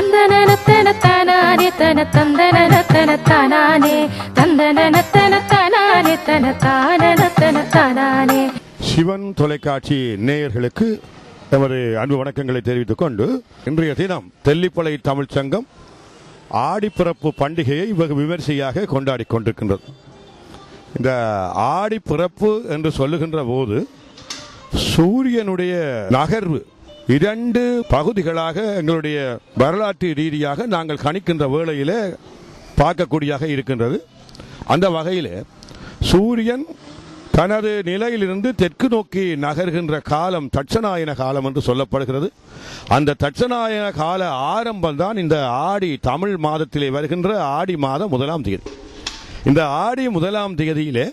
தந்தனனத்தன தானானே தன தந்தனனத்தன தானானே தந்தனனத்தன தானானே தன தானனத்தன தானானே சிவன் தொலைக்காட்சி நேயர்களுக்கு எமது அன்பு வணக்கங்களை தெரிவித்துக் கொண்டு இன்றைய தினம் தெல்லிப்பளை தமிழ்ச் சங்கம் ஆடிப்பிறப்பு பண்டிகையை வெகு விமரிசையாக கொண்டாடி கொண்டிருக்கின்றது இந்த ஆடிப்பிறப்பு என்று சொல்லுகின்ற போது சூரியனுடைய நகர்வு இரண்டு பகுதிகளாக எங்களுடைய வரலாற்று ரீதியாக நாங்கள் கணிக்கின்ற வேளையிலே பார்க்கக்கூடியதாக இருக்கின்றது அந்த வகையில் சூரியன் தனது நிலையிலிருந்து தெற்கு நோக்கி நகர்கின்ற காலம் தட்சநாயன காலம் என்று சொல்லப்படுகிறது அந்த தட்சநாயன கால ஆரம்பம் தான் இந்த ஆடி தமிழ் மாதத்திலே வருகின்ற ஆடி மாதம் முதலாம் தேதி இந்த ஆடி முதலாம் தேதியிலே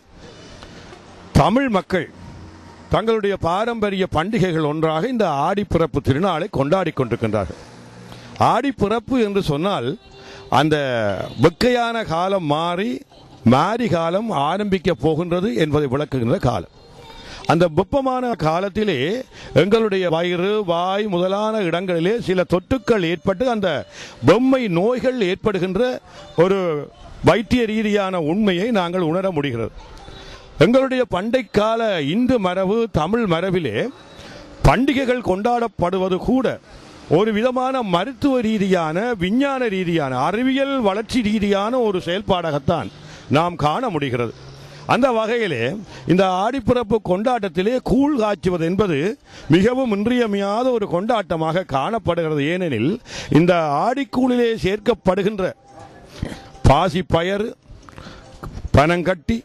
தமிழ் மக்கள் தங்களுடைய பாரம்பரிய பண்டிகைகள் ஒன்றாக இந்த ஆடிப்பிறப்பு திருநாளை கொண்டாடி கொண்டிருக்கின்றார்கள் ஆடிப்பிறப்பு என்று சொன்னால் அந்த வெக்கையான காலம் மாறி மாரி காலம் ஆரம்பிக்க போகின்றது என்பதை விளக்குகின்ற காலம் அந்த வெப்பமான காலத்திலே எங்களுடைய வயிறு வாய் முதலான இடங்களிலே சில தொற்றுக்கள் ஏற்பட்டு அந்த பொம்மை நோய்கள் ஏற்படுகின்ற ஒரு வைத்திய ரீதியான உண்மையை நாங்கள் உணர முடிகிறது எங்களுடைய பண்டைக்கால இந்து மரபு தமிழ் மரபிலே பண்டிகைகள் கொண்டாடப்படுவது கூட ஒரு விதமான மருத்துவ ரீதியான விஞ்ஞான ரீதியான அறிவியல் வளர்ச்சி ரீதியான ஒரு செயல்பாடாகத்தான் நாம் காண முடிகிறது அந்த வகையிலே இந்த ஆடிப்பிறப்பு கொண்டாட்டத்திலே கூழ் காய்ச்சுவது என்பது மிகவும் இன்றியமையாத ஒரு கொண்டாட்டமாக காணப்படுகிறது ஏனெனில் இந்த ஆடிக்கூழிலே சேர்க்கப்படுகின்ற பாசி பயறு பனங்கட்டி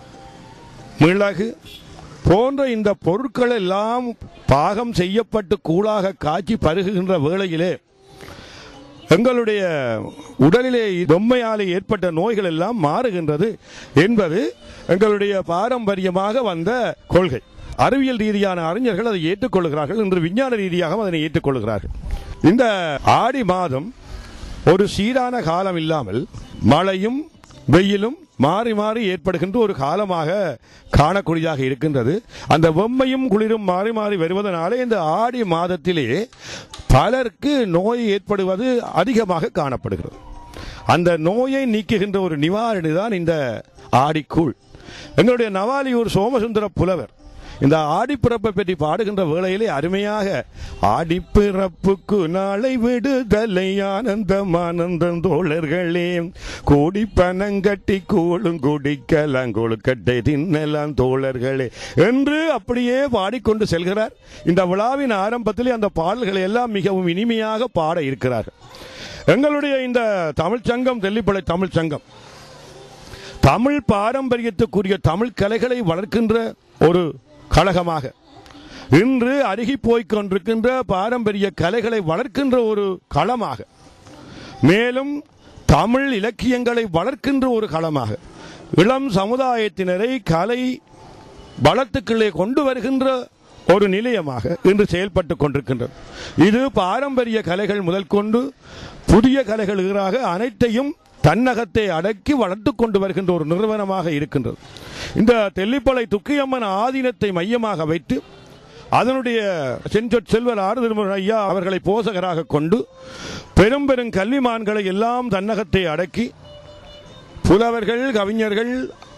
மிளகு போன்ற இந்த பொருட்கள் எல்லாம் பாகம் செய்யப்பட்டு கூழாக காய்ச்சி பருகுகின்ற வேளையிலே எங்களுடைய உடலிலே பொம்மையாலே ஏற்பட்ட நோய்கள் எல்லாம் மாறுகின்றது என்பது எங்களுடைய பாரம்பரியமாக வந்த கொள்கை அறிவியல் ரீதியான அறிஞர்கள் அதை ஏற்றுக்கொள்கிறார்கள் இன்று விஞ்ஞான ரீதியாக அதனை ஏற்றுக்கொள்கிறார்கள் இந்த ஆடி மாதம் ஒரு சீரான காலம் இல்லாமல் மழையும் வெயிலும் மாறி மாறி ஏற்படுகின்ற ஒரு காலமாக காணக்கூடியதாக இருக்கின்றது அந்த வெம்மையும் குளிரும் மாறி மாறி வருவதனாலே இந்த ஆடி மாதத்திலே பலருக்கு நோய் ஏற்படுவது அதிகமாக காணப்படுகிறது அந்த நோயை நீக்குகின்ற ஒரு நிவாரணி தான் இந்த ஆடிக்கூழ் எங்களுடைய நவாலியூர் சோமசுந்தர புலவர் இந்த ஆடிப்பிறப்பை பற்றி பாடுகின்ற வேளையிலே அருமையாக ஆடிப்பிறப்புக்கு நாளை விடுதலை ஆனந்தம் ஆனந்தம் தோழர்களே கூடி பனங்கட்டி கூழும் குடிக்கலாம் கொழுக்கட்டை தின்னலாம் தோழர்களே என்று அப்படியே பாடிக்கொண்டு செல்கிறார் இந்த விழாவின் ஆரம்பத்திலே அந்த பாடல்களை எல்லாம் மிகவும் இனிமையாக பாட இருக்கிறார்கள் எங்களுடைய இந்த தமிழ்ச் சங்கம் தெல்லிப்பளை தமிழ்ச் சங்கம் தமிழ் பாரம்பரியத்துக்குரிய தமிழ் கலைகளை வளர்க்கின்ற ஒரு கழகமாக இன்று அருகி போய்க் கொண்டிருக்கின்ற பாரம்பரிய கலைகளை வளர்க்கின்ற ஒரு களமாக மேலும் தமிழ் இலக்கியங்களை வளர்க்கின்ற ஒரு களமாக இளம் சமுதாயத்தினரை கலை வளத்துக்களே கொண்டு வருகின்ற ஒரு நிலையமாக இன்று செயல்பட்டு கொண்டிருக்கின்றது இது பாரம்பரிய கலைகள் முதல் கொண்டு புதிய கலைகள் ஈறாக அனைத்தையும் தன்னகத்தை அடக்கி வளர்த்து கொண்டு வருகின்ற ஒரு நிறுவனமாக இருக்கின்றது இந்த தெல்லிப்பளை துக்கியம்மன் ஆதீனத்தை மையமாக வைத்து அதனுடைய செஞ்சொற் செல்வர் ஆறுதிருமர் ஐயா அவர்களை போசகராக கொண்டு பெரும் பெரும் கல்விமான்களை எல்லாம் தன்னகத்தை அடக்கி புலவர்கள் கவிஞர்கள்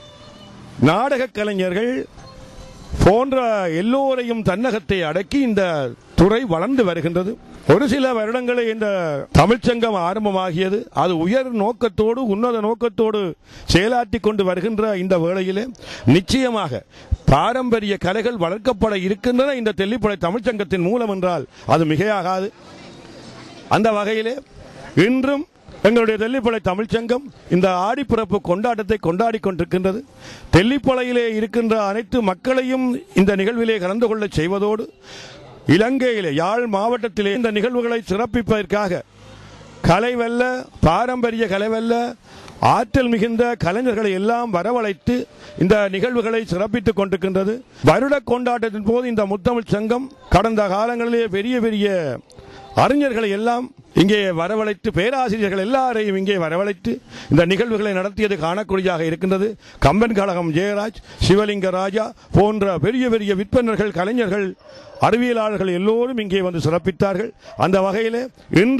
நாடகக் கலைஞர்கள் போன்ற எல்லோரையும் தன்னகத்தை அடக்கி இந்த துறை வளர்ந்து வருகின்றது ஒரு சில வருடங்களே இந்த தமிழ்ச்சங்கம் ஆரம்பமாகியது அது உயர் நோக்கத்தோடு உன்னத நோக்கத்தோடு செயலாற்றி கொண்டு வருகின்ற இந்த வேளையிலே நிச்சயமாக பாரம்பரிய கலைகள் வளர்க்கப்பட இருக்கின்றன இந்த தெல்லிப்படை தமிழ்ச்சங்கத்தின் மூலம் என்றால் அது மிகையாகாது அந்த வகையிலே இன்றும் எங்களுடைய தெல்லிப்பளை தமிழ்ச்சங்கம் இந்த ஆடிப்பிறப்பு கொண்டாட்டத்தை கொண்டாடி கொண்டிருக்கின்றது தெல்லிப்பளையிலே இருக்கின்ற அனைத்து மக்களையும் இந்த நிகழ்விலே கலந்து கொள்ளச் செய்வதோடு இலங்கையிலே யாழ் மாவட்டத்திலே இந்த நிகழ்வுகளை சிறப்பிப்பதற்காக கலைவல்ல பாரம்பரிய கலைவல்ல ஆற்றல் மிகுந்த கலைஞர்களை எல்லாம் வரவழைத்து இந்த நிகழ்வுகளை சிறப்பித்துக் கொண்டிருக்கின்றது வருட கொண்டாட்டத்தின் போது இந்த முத்தமிழ் சங்கம் கடந்த காலங்களிலே பெரிய பெரிய அறிஞர்களை எல்லாம் இங்கே வரவழைத்து பேராசிரியர்கள் எல்லாரையும் இங்கே வரவழைத்து இந்த நிகழ்வுகளை நடத்தியது காணக்கூடியதாக இருக்கின்றது கம்பன் கழகம் ஜெயராஜ் சிவலிங்க ராஜா போன்ற பெரிய பெரிய விற்பனர்கள் கலைஞர்கள் அறிவியலாளர்கள் எல்லோரும் இங்கே வந்து சிறப்பித்தார்கள் அந்த வகையிலே இன்றும்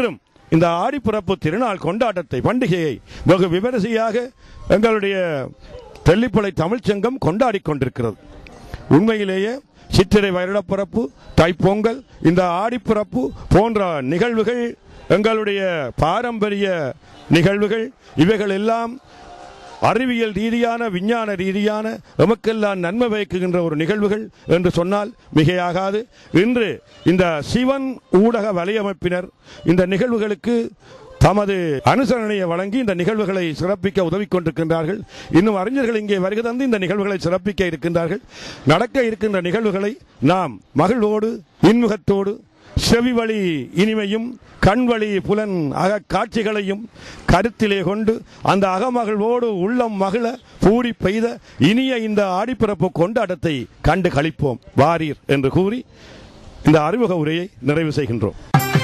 இந்த ஆடிப்பிறப்பு திருநாள் கொண்டாட்டத்தை பண்டிகையை வெகு விமரிசையாக எங்களுடைய தெல்லிப்பளை தமிழ்ச்சங்கம் கொண்டாடி கொண்டிருக்கிறது உண்மையிலேயே சித்திரை வருடப்பிறப்பு தைப்பொங்கல் இந்த ஆடிப்பிறப்பு போன்ற நிகழ்வுகள் எங்களுடைய பாரம்பரிய நிகழ்வுகள் இவைகள் எல்லாம் அறிவியல் ரீதியான விஞ்ஞான ரீதியான எமக்கெல்லாம் நன்மை பயக்குகின்ற ஒரு நிகழ்வுகள் என்று சொன்னால் மிகையாகாது இன்று இந்த சிவன் ஊடக வலையமைப்பினர் இந்த நிகழ்வுகளுக்கு தமது அனுசரணையை வழங்கி இந்த நிகழ்வுகளை சிறப்பிக்க உதவி கொண்டிருக்கின்றார்கள் இன்னும் அறிஞர்கள் இங்கே வருகை தந்து இந்த நிகழ்வுகளை சிறப்பிக்க இருக்கின்றார்கள் நடக்க இருக்கின்ற நிகழ்வுகளை நாம் மகிழ்வோடு இன்முகத்தோடு செவி வழி இனிமையும் கண்வழி புலன் அக காட்சிகளையும் கருத்திலே கொண்டு அந்த அகமகிழ்வோடு உள்ளம் மகிழ பூரி பெய்த இனிய இந்த ஆடிப்பிறப்பு கொண்டாட்டத்தை கண்டு கழிப்போம் வாரீர் என்று கூறி இந்த அறிமுக உரையை நிறைவு செய்கின்றோம்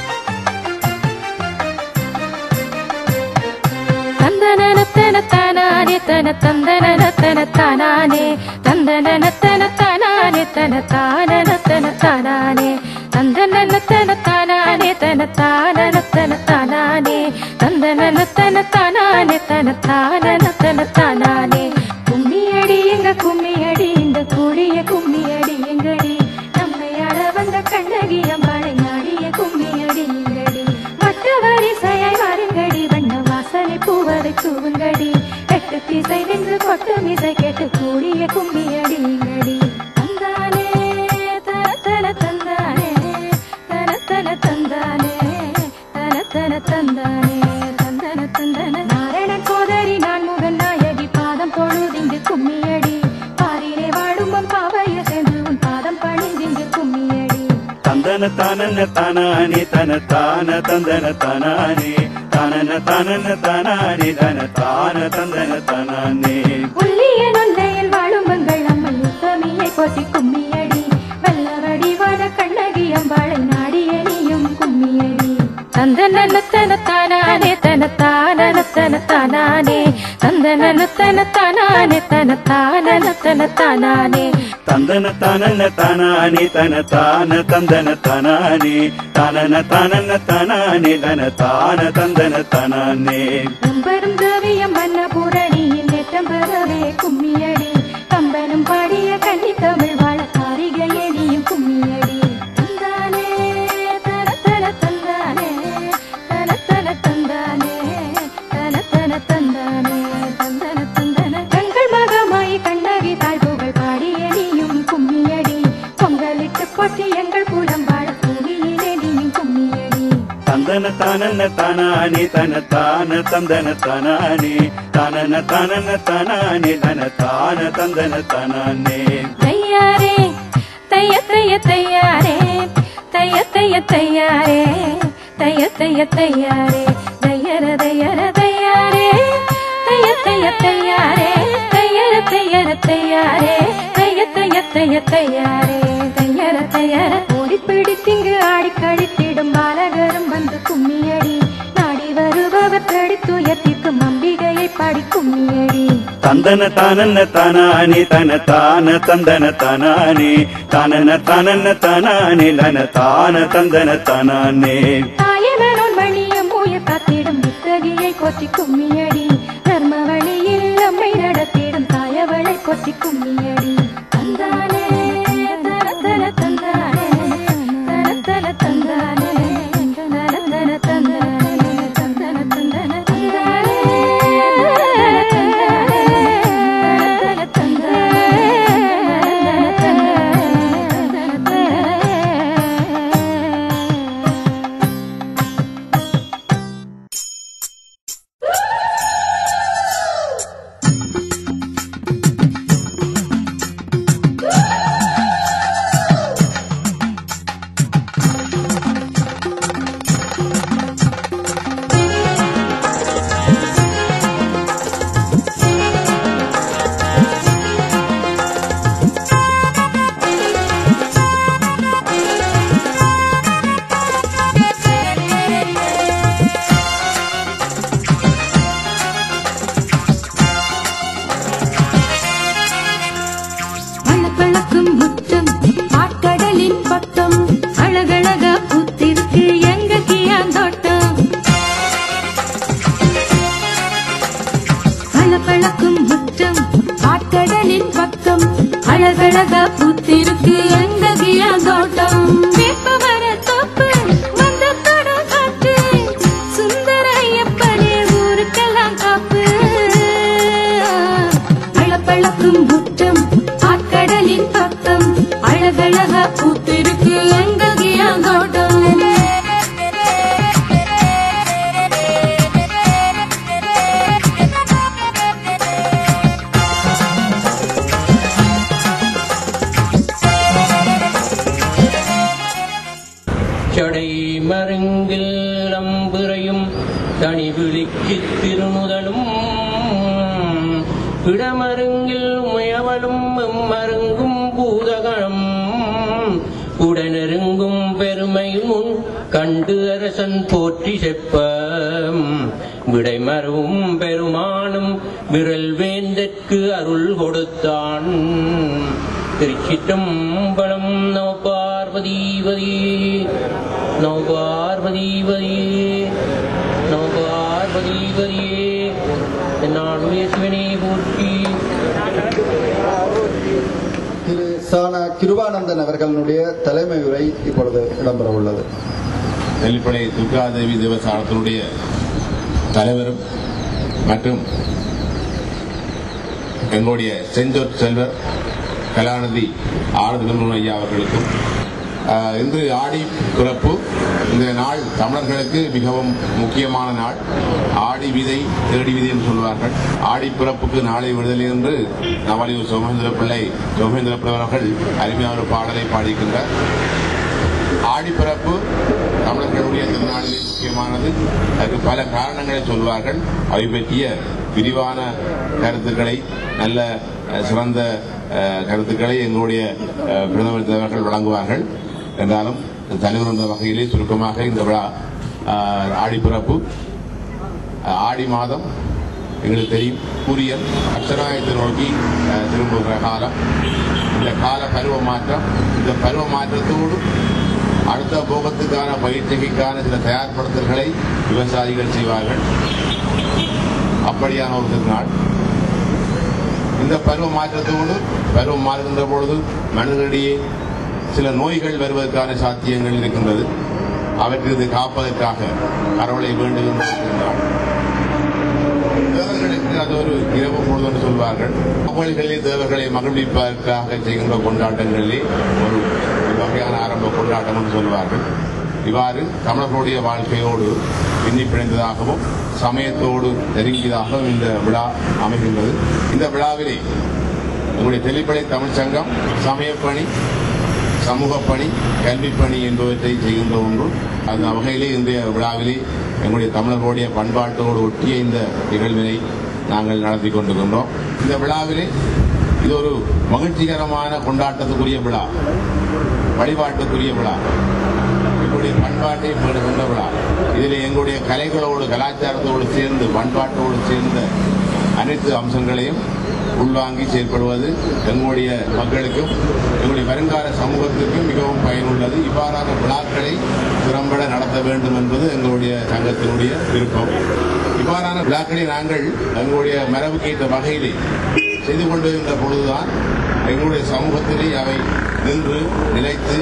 தந்தனனத்தனத்தானானே தன தந்தனனத்தனத்தானானே தந்தனனத்தனத்தானானே தன தானனத்தனத்தானானே தந்தனனத்தனத்தானானே தன தானனத்தனத்தானானே தந்தனனத்தனத்தானானே தன தானனத்தனத்தானானே கும்மியடி எங்க கும்மியடி இந்த கூடிய கும்மியடி எங்கடி நம்மை அட வந்த கண்ணகி அம்பாளை நாடிய கும்மியடி எங்கடி மற்ற வரிசையாய் வருங்கடி வண்ண வாசனை பூவரை தூவுங்கடி எட்டு திசை நின்று கொட்டு மிசை கேட்டு கூடிய கும்மியடி எங்கடி தந்தானே தன தன தந்தானே தன தன தந்தானே தன தன தந்தானே தந்தன தந்தன நாரணன் சோதரி நான் முகன் நாயகி பாதம் தொழுதிங்கு கும்மியடி பாரிலே வாழும் உன் பாவைய சேர்ந்து உன் பாதம் பணிந்திங்கு கும்மியடி தந்தன தானன தானானே தன தான தந்தன தானானே தானன தானன தானானே தன தான தந்தன தானானே உள்ளிய நொல்லையில் வாழும் எங்கள் அம்மை உத்தமியை போற்றி கும்மியடி வல்லவடிவான கண்ணகி அம்பாளை நாடிய நீயும் கும்மியடி தந்தனத்தன தானானே தன தானத்தன தானானே தந்தனத்தன தானானே தன தானத்தன தானானே தந்தன தானன தானானே தன தான தந்தன தானானே தானன தானன தானானே தன தான தந்தன தானானே நம்பரும் தேவியம் மன்னபூரணியின் நேற்றம் பெறவே கும்மியடி கம்பனும் பாடிய கன்னி தமிழ் வாழ காரிகையே நீயும் கும்மியடி தந்தானே தன தன தந்தானே தன தன தந்தானே தன தன தந்தானே தந்தன தந்தன கண்கள் மகமாய் கண்ணகி தாழ்வுகள் பாடிய நீயும் கும்மியடி பொங்கலிட்டு போற்றி எங்கள் குலம் வாழ பூமியிலே நீயும் கும்மியடி தந்தன தானன தானானே தன தான தந்தன தானானே தானன தானன தானானே தன தான தந்தன தானானே தையாரே தைய தைய தையாரே தைய தைய தையாரே தைய தைய தையாரே தையர தையர தையாரே தைய தைய தையாரே தையர தையர தையாரே தைய தைய தைய தையாரே தையர தையர ஓடி பிடித்திங்கு ஆடி கழித்திடும் பாலகரும் வந்து கும்மியடி நாடி வருபவர் தடித்துயர்த்திக்கும் அம்பிகையை பாடி கும்மியடி தந்தன தானன தானானே தன தான தந்தன தானானே தானன தானன தானானே தன தான தந்தன தானானே தாயமனோன் மணியம் ஊய காத்திடும் வித்தகியை கொத்தி கும்மியடி தர்ம வழியில் நம்மை நடத்திடும் தாயவளை கொத்தி கும்மியடி தந்தானே தன தன தந்தானே தன தன தந்தானே தன தன தந்தானே தந்தன தந்தன தந்தானே தன தந்தானே தன தந்தானே அழகழகா பூத்திருக்கு எங்க கியா தோட்டம் வேப்ப மரத்தோப்பு வந்த தடம் காற்று சுந்தர ஐயப்பனே ஊருக்கெல்லாம் காப்பு பளபளக்கும் முற்றம் ஆட்கடலின் பக்கம் அழகழகா பூத்திருக்கு எங்க கியா தோட்டம் சடை மருங்கில் நம்புறையும் தனி விழிக்கு திருமுதலும் இடமருங்கில் முயவலும் மருங்கும் பூதகணம் உடனெருங்கும் பெருமையும் உன் கண்டு அரசன் போற்றி செப்ப விடைமருவும் பெருமானும் விரல் வேந்தற்கு அருள் கொடுத்தான் திருச்சிற்றம்பலம் நவ பார்வதீவதி நவ பார்வதீவதி நவ பார்வதீவதியே நானுடைய சிவனே போற்றி திரு சான கிருபானந்தன் அவர்களுடைய தலைமை உரை இப்பொழுது இடம்பெற உள்ளது நெல்லிப்படை துர்காதேவி தேவஸ்தானத்தினுடைய தலைவரும் மற்றும் எங்களுடைய செஞ்சோர் செல்வர் கலாநிதி ஆனந்தன் ஐயா அவர்களுக்கும் ஆஹ், இன்று ஆடி பிறப்பு இந்த நாள் தமிழர்களுக்கு மிகவும் முக்கியமான நாள் ஆடி விதை தேடி விதை என்று சொல்வார்கள் ஆடி பிறப்புக்கு நாளை விடுதலை என்று நவலியூர் சோமேந்திர பிள்ளை சோமேந்திர பிள்ளை அவர்கள் அருமையான ஒரு பாடலை பாடியிருக்கின்றார் ஆடிப்பிறப்பு தமிழர்களுடைய திருநாளிலே முக்கியமானது அதுக்கு பல காரணங்களை சொல்வார்கள் அவை பற்றிய விரிவான கருத்துக்களை நல்ல அஹ், சிறந்த அஹ், கருத்துக்களை எங்களுடைய அஹ், பிரதமர் தலைவர்கள் வழங்குவார்கள் என்றாலும் தலைவர் என்ற வகையிலே சுருக்கமாக இந்த விழா அஹ், ஆடிப்பிறப்பு அஹ், ஆடி மாதம் எங்களுக்கு தெரியும் சூரியன் அக்ஷராயத்தை நோக்கி அஹ், திரும்புகிற காலம் இந்த கால பருவ மாற்றம் இந்த பருவ மாற்றத்தோடு அடுத்த போகத்துக்கான பயிற்சிக்கான சில தயார்படுத்தல்களை விவசாயிகள் செய்வார்கள் அப்படியான ஒரு திருநாள் இந்த பருவ மாற்றத்தோடு பருவம் மாறுகின்ற பொழுது மனிதர்களிடையே சில நோய்கள் வருவதற்கான சாத்தியங்கள் இருக்கின்றது அவற்றிற்கு காப்பதற்காக கடவுளை வேண்டுகின்ற ஒரு நாள் தேவர்களுக்கு அது ஒரு இரவு பொழுது என்று சொல்வார்கள் கோயில்களிலே தேவர்களை மகிழ்விப்பதற்காக செய்கின்ற கொண்டாட்டங்களிலே ஒரு ஒரு வகையான ஆரம்ப கொண்டாட்டம் என்று சொல்வார்கள் இவ்வாறு தமிழர்களுடைய வாழ்க்கையோடு பின்னி பிணைந்ததாகவும் சமயத்தோடு நெருங்கியதாகவும் இந்த விழா அமைகின்றது இந்த விழாவிலே எங்களுடைய தெளிப்படை தமிழ்ச் சங்கம் சமயப்பணி சமூக பணி கல்விப் பணி என்பவற்றை செய்கின்ற ஒன்று அந்த வகையிலே இன்றைய விழாவிலே எங்களுடைய தமிழர்களுடைய பண்பாட்டோடு ஒட்டிய இந்த நிகழ்வினை நாங்கள் நடத்தி கொண்டிருக்கின்றோம் இந்த விழாவிலே இது ஒரு மகிழ்ச்சிகரமான கொண்டாட்டத்துக்குரிய விழா வழிபாட்டுக்குரிய விழா எங்களுடைய பண்பாட்டை பேணுகின்ற விழா இதில் எங்களுடைய கலைகளோடு கலாச்சாரத்தோடு சேர்ந்து பண்பாட்டோடு சேர்ந்த அனைத்து அம்சங்களையும் உள்வாங்கி செயல்படுவது எங்களுடைய மக்களுக்கும் எங்களுடைய வருங்கால சமூகத்திற்கும் மிகவும் பயனுள்ளது இவ்வாறான விழாக்களை திறம்பட நடத்த வேண்டும் என்பது எங்களுடைய சங்கத்தினுடைய விருப்பம் இவ்வாறான விழாக்களை நாங்கள் எங்களுடைய மரபுக்கேற்ற வகையிலே செய்து கொண்டிருக்கின்ற பொழுதுதான் எங்களுடைய சமூகத்திலே அவை நின்று நிலைத்து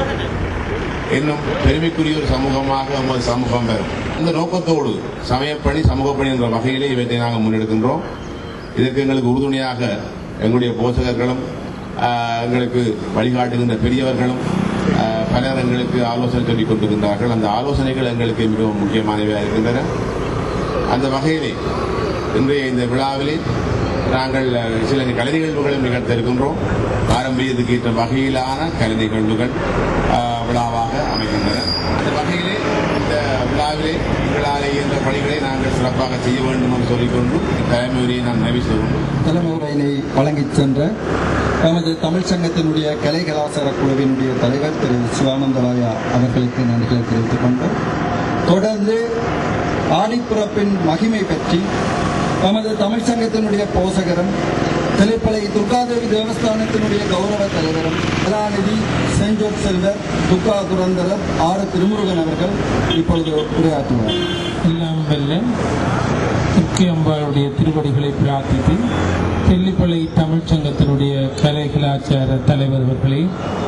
இன்னும் பெருமைக்குரிய ஒரு சமூகமாக நமது சமூகம் பெறும் இந்த நோக்கத்தோடு சமயப்பணி சமூகப்பணி என்ற வகையிலே இவற்றை நாங்கள் முன்னெடுக்கின்றோம் இதற்கு எங்களுக்கு உறுதுணையாக எங்களுடைய போஷகர்களும் ஆஹ், எங்களுக்கு வழிகாட்டுகின்ற பெரியவர்களும் ஆஹ், பலர் எங்களுக்கு ஆலோசனை சொல்லிக் கொண்டிருக்கின்றார்கள் அந்த ஆலோசனைகள் எங்களுக்கு மிகவும் முக்கியமானவையாக இருக்கின்றன அந்த வகையிலே இன்றைய இந்த விழாவிலே நாங்கள் அஹ், சில கலை நிகழ்வுகளும் நிகழ்த்த இருக்கின்றோம் பாரம்பரியத்துக்கு ஏற்ற வகையிலான கலை நிகழ்வுகள் ஆஹ், விழாவாக அமைகின்றன அந்த வகையிலே இந்த விழாவிலே எங்களாலே என்ற பணிகளை நாங்கள் சிறப்பாக செய்ய வேண்டும் என்று சொல்லிக்கொண்டு தலைமை உரையை நான் நிறைவு செய்து கொண்டு தலைமை உரையினை வழங்கிச் சென்ற நமது தமிழ் சங்கத்தினுடைய கலை கலாச்சார குழுவினுடைய தலைவர் திரு சிவானந்தராயா அவர்களுக்கு நன்றிகளை தெரிவித்துக் கொண்டு தொடர்ந்து ஆடிப்பிறப்பின் மகிமை பற்றி நமது தமிழ் சங்கத்தினுடைய போசகரும் தெளிப்பளை துர்காதேவி தேவஸ்தானத்தினுடைய கௌரவ தலைவரும் கலாநிதி சென்ட் ஜோர்ஜ் செல்வர் துர்கா துரந்தரர் ஆர் திருமுருகன் அவர்கள் இப்பொழுது உரையாற்றுவார் எல்லாம் வெல்ல துர்க்கி அம்பாளுடைய திருவடிகளை பிரார்த்தித்து தெல்லிப்பளை தமிழ்ச்சங்கத்தினுடைய கலை கலாச்சார தலைவர் அவர்களே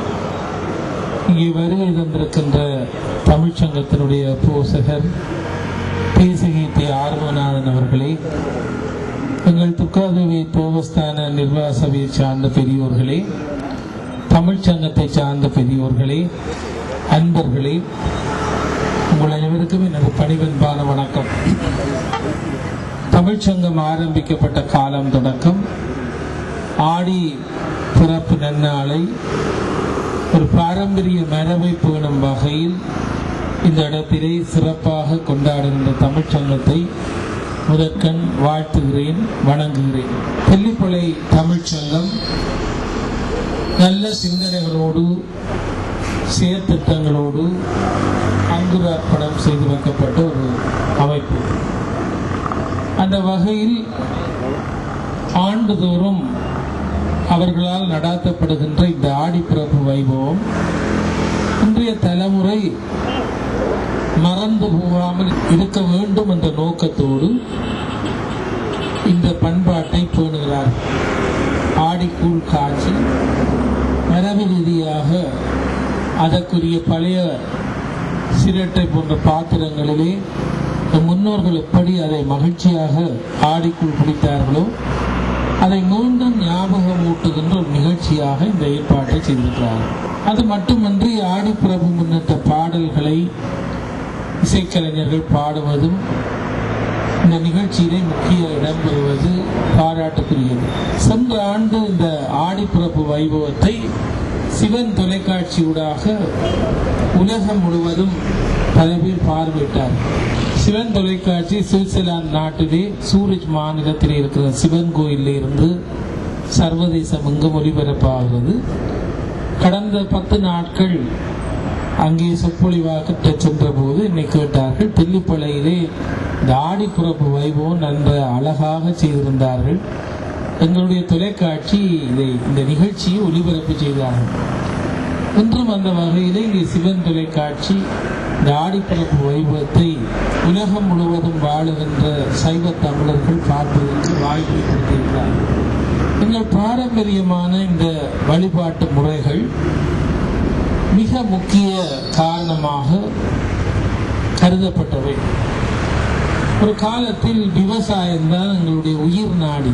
இங்கே வருகை தந்திருக்கின்ற தமிழ்ச்சங்கத்தினுடைய போசகர் பேசுகீர்த்தி ஆர்வநாதன் அவர்களே எங்கள் துர்காதேவி தேவஸ்தான நிர்வாக சபையை சார்ந்த பெரியோர்களே தமிழ்ச்சங்கத்தை சார்ந்த பெரியோர்களே அன்பர்களே உங்கள் அனைவருக்கும் எனது பணிவன்பான வணக்கம் தமிழ்ச்சங்கம் ஆரம்பிக்கப்பட்ட காலம் தொடக்கம் ஆடி பிறப்பு நன்னாளை ஒரு பாரம்பரிய மரபை பேணும் வகையில் இந்த இடத்திலே சிறப்பாக கொண்டாடுகின்ற தமிழ்ச்சங்கத்தை முதற்கண் வாழ்த்துகிறேன் வணங்குகிறேன் தெல்லிப்பளை தமிழ்ச்சங்கம் நல்ல சிந்தனைகளோடு செயற்திட்டங்களோடு அங்குரார்ப்பணம் செய்து வைக்கப்பட்ட ஒரு அமைப்பு அந்த வகையில் ஆண்டுதோறும் அவர்களால் நடாத்தப்படுகின்ற இந்த ஆடிப்பிறப்பு வைபவம் இன்றைய தலைமுறை மறந்து போகாமல் இருக்க வேண்டும் என்ற நோக்கத்தோடு இந்த பண்பாட்டை பேணுகிறார் ஆடிக்கூழ் காட்சி மரபு ரீதியாக அதற்குரிய பழைய சிரட்டை போன்ற பாத்திரங்களிலே நம் முன்னோர்கள் எப்படி அதை மகிழ்ச்சியாக ஆடிக்குள் குடித்தார்களோ அதை மீண்டும் ஞாபகம் ஊட்டுகின்ற ஒரு நிகழ்ச்சியாக இந்த ஏற்பாட்டை செய்திருக்கிறார்கள் அது மட்டுமன்றி ஆடிப்பிரபு முன்னிட்ட பாடல்களை இசைக்கலைஞர்கள் பாடுவதும் இந்த நிகழ்ச்சியிலே முக்கிய இடம் பெறுவது பாராட்டுக்குரியது சென்ற ஆண்டு இந்த ஆடிப்பிறப்பு வைபவத்தை சிவன் தொலைக்காட்சியூடாக உலகம் முழுவதும் பல பேர் பார்வையிட்டார் சிவன் தொலைக்காட்சி சுவிட்சர்லாந்து நாட்டிலே சூரிச் மாநிலத்தில் இருக்கிற சிவன் கோயிலில் இருந்து சர்வதேசம் எங்கும் ஒலிபரப்பாகிறது கடந்த பத்து நாட்கள் அங்கே சொற்பொழிவாக சென்ற போது என்னை கேட்டார்கள் தெல்லிப்பளையிலே இந்த ஆடிப்புறப்பு வைபவம் நன்ற அழகாக செய்திருந்தார்கள் எங்களுடைய தொலைக்காட்சி இதை இந்த நிகழ்ச்சியை ஒளிபரப்பு செய்தார்கள் இன்றும் அந்த வகையிலே இங்கே சிவன் தொலைக்காட்சி இந்த ஆடிப்பரப்பு வைபவத்தை உலகம் முழுவதும் வாழுகின்ற சைவ தமிழர்கள் பார்ப்பதற்கு வாய்ப்பை கொடுத்திருக்கிறார்கள் எங்கள் பாரம்பரியமான இந்த வழிபாட்டு முறைகள் மிக முக்கிய காரணமாக கருதப்பட்டவை ஒரு காலத்தில் விவசாயம்தான் எங்களுடைய உயிர் நாடி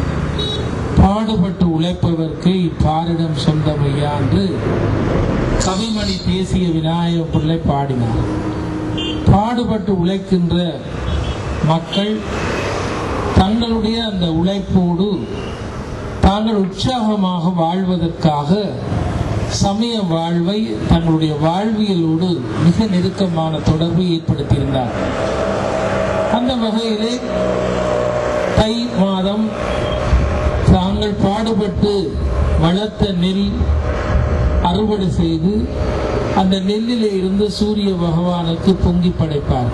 பாடுபட்டு உழைப்பவர்க்கு இப்பாரிடம் சொந்தமையா என்று கவிமணி தேசிய விநாயக பிள்ளை பாடினார் பாடுபட்டு உழைக்கின்ற மக்கள் தங்களுடைய அந்த உழைப்போடு தாங்கள் உற்சாகமாக வாழ்வதற்காக சமய வாழ்வை தங்களுடைய வாழ்வியலோடு மிக நெருக்கமான தொடர்பை ஏற்படுத்தியிருந்தார் அந்த வகையிலே தை மாதம் தாங்கள் பாடுபட்டு வளர்த்த நெல் அறுவடை செய்து அந்த நெல்லிலே இருந்து சூரிய பகவானுக்கு பொங்கி படைப்பார்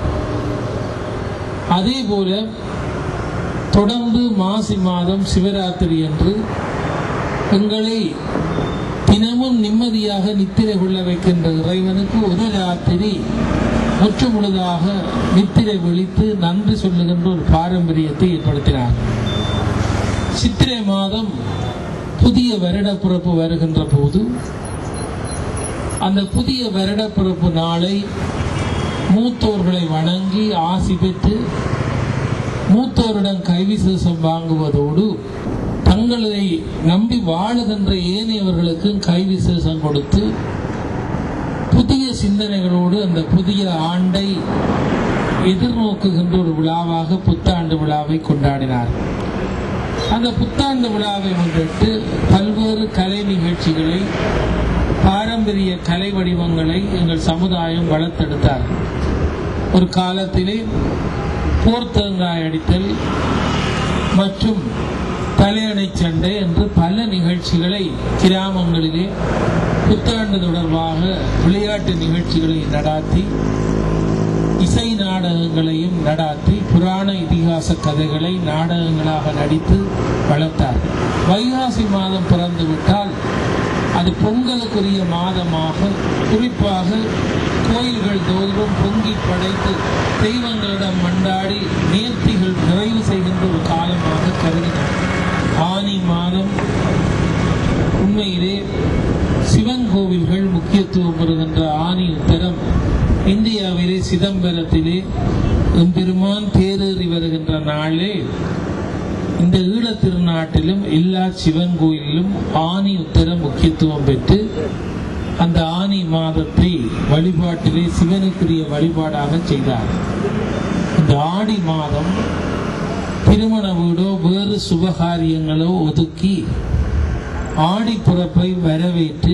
அதே போல தொடர்ந்து மாசி மாதம் சிவராத்திரி என்று எங்களை தினமும் நிம்மதியாக நித்திரை கொள்ள வைக்கின்ற இறைவனுக்கு ஒரு ராத்திரி முற்று முழுதாக நித்திரை விழித்து நன்றி சொல்லுகின்ற ஒரு பாரம்பரியத்தை ஏற்படுத்தினார் சித்திரை மாதம் புதிய வருடப்பிறப்பு வருகின்ற போது அந்த புதிய வருடப்பிறப்பு நாளை மூத்தோர்களை வணங்கி ஆசி பெற்று மூத்தோரிடம் கைவிசேஷம் வாங்குவதோடு தங்களை நம்பி வாழுகின்ற ஏனையவர்களுக்கும் கைவிசேஷம் கொடுத்து புதிய சிந்தனைகளோடு அந்த புதிய ஆண்டை எதிர்நோக்குகின்ற ஒரு விழாவாக புத்தாண்டு விழாவை கொண்டாடினார் அந்த புத்தாண்டு விழாவை முன்னிட்டு பல்வேறு கலை நிகழ்ச்சிகளை பாரம்பரிய கலை வடிவங்களை எங்கள் சமுதாயம் வளர்த்தெடுத்தார் ஒரு காலத்திலே போர்த்தங்காய் அடித்தல் மற்றும் தலையணை சண்டை என்று பல நிகழ்ச்சிகளை கிராமங்களிலே புத்தாண்டு தொடர்பாக விளையாட்டு நிகழ்ச்சிகளை நடாத்தி இசை நாடகங்களையும் நடாத்தி புராண இதிகாச இதிகாச கதைகளை நாடகங்களாக நடித்து வளர்த்தார்கள் வைகாசி மாதம் பிறந்து விட்டால் அது பொங்கலுக்குரிய மாதமாக குறிப்பாக கோயில்கள் தோறும் பொங்கி படைத்து தெய்வங்களிடம் மண்டாடி நேர்த்திகள் நிறைவு செய்கின்ற ஒரு காலமாக கருதினார் ஆனி மாதம் உண்மையிலே சிவன் கோவில்கள் முக்கியத்துவம் பெறுகின்ற ஆணி உத்தரம் இந்தியாவிலே சிதம்பரத்திலே எம்பெருமான் தேரேறி வருகின்ற நாளே இந்த ஈழத் திருநாட்டிலும் எல்லா சிவன் கோயிலிலும் ஆணி உத்தரம் முக்கியத்துவம் பெற்று அந்த ஆனி மாதத்தை வழிபாட்டிலே சிவனுக்குரிய வழிபாடாக செய்தார் இந்த ஆடி மாதம் திருமண வீடோ வேறு சுபகாரியங்களோ ஒதுக்கி ஆடி பிறப்பை வரவேற்று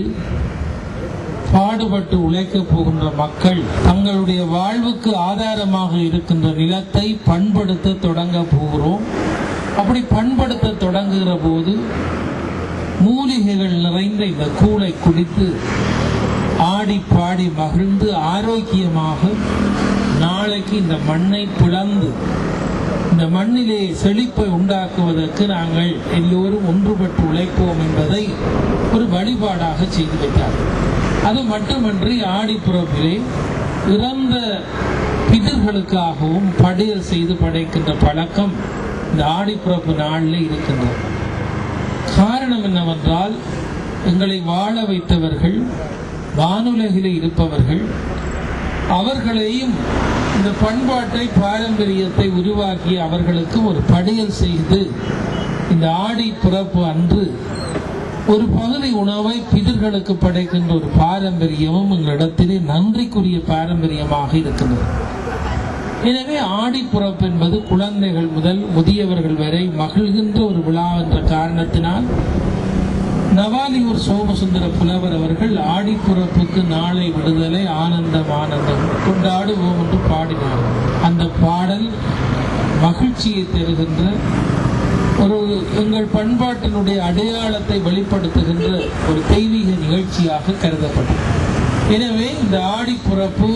பாடுபட்டு உழைக்கப் போகின்ற மக்கள் தங்களுடைய வாழ்வுக்கு ஆதாரமாக இருக்கின்ற நிலத்தை பண்படுத்த தொடங்க போகிறோம் அப்படி பண்படுத்த தொடங்குகிற போது மூலிகைகள் நிறைந்த இந்த கூளை குடித்து ஆடி பாடி மகிழ்ந்து ஆரோக்கியமாக நாளைக்கு இந்த மண்ணை பிளந்து இந்த மண்ணிலே செழிப்பை உண்டாக்குவதற்கு நாங்கள் எல்லோரும் ஒன்றுபட்டு உழைப்போம் என்பதை ஒரு வழிபாடாக செய்து வைத்தார் அது மட்டுமன்றி ஆடிப்புறப்பிலே இறந்த பிதர்களுக்காகவும் படையல் செய்து படைக்கின்ற பழக்கம் இந்த ஆடிப்புறப்பு நாளில் இருக்கின்றது காரணம் என்னவென்றால் எங்களை வாழ வைத்தவர்கள் வானுலகிலே இருப்பவர்கள் அவர்களையும் இந்த பண்பாட்டை பாரம்பரியத்தை உருவாக்கி அவர்களுக்கு ஒரு படையல் செய்து இந்த ஆடி பிறப்பு அன்று ஒரு பகுதி உணவை பிதர்களுக்கு படைக்கின்ற ஒரு பாரம்பரியமும் எங்களிடத்திலே நன்றிக்குரிய பாரம்பரியமாக இருக்கின்றது எனவே ஆடி பிறப்பு என்பது குழந்தைகள் முதல் முதியவர்கள் வரை மகிழ்கின்ற ஒரு விழா என்ற காரணத்தினால் நவாலியூர் சோமசுந்தர புலவர் அவர்கள் ஆடிப்புறப்புக்கு நாளை விடுதலை ஆனந்தம் ஆனந்தம் கொண்டாடுவோம் என்று பாடினார் அந்த பாடல் மகிழ்ச்சியை தருகின்ற ஒரு எங்கள் பண்பாட்டினுடைய அடையாளத்தை வெளிப்படுத்துகின்ற ஒரு தெய்வீக நிகழ்ச்சியாக கருதப்பட்டது எனவே இந்த ஆடிப்புறப்பு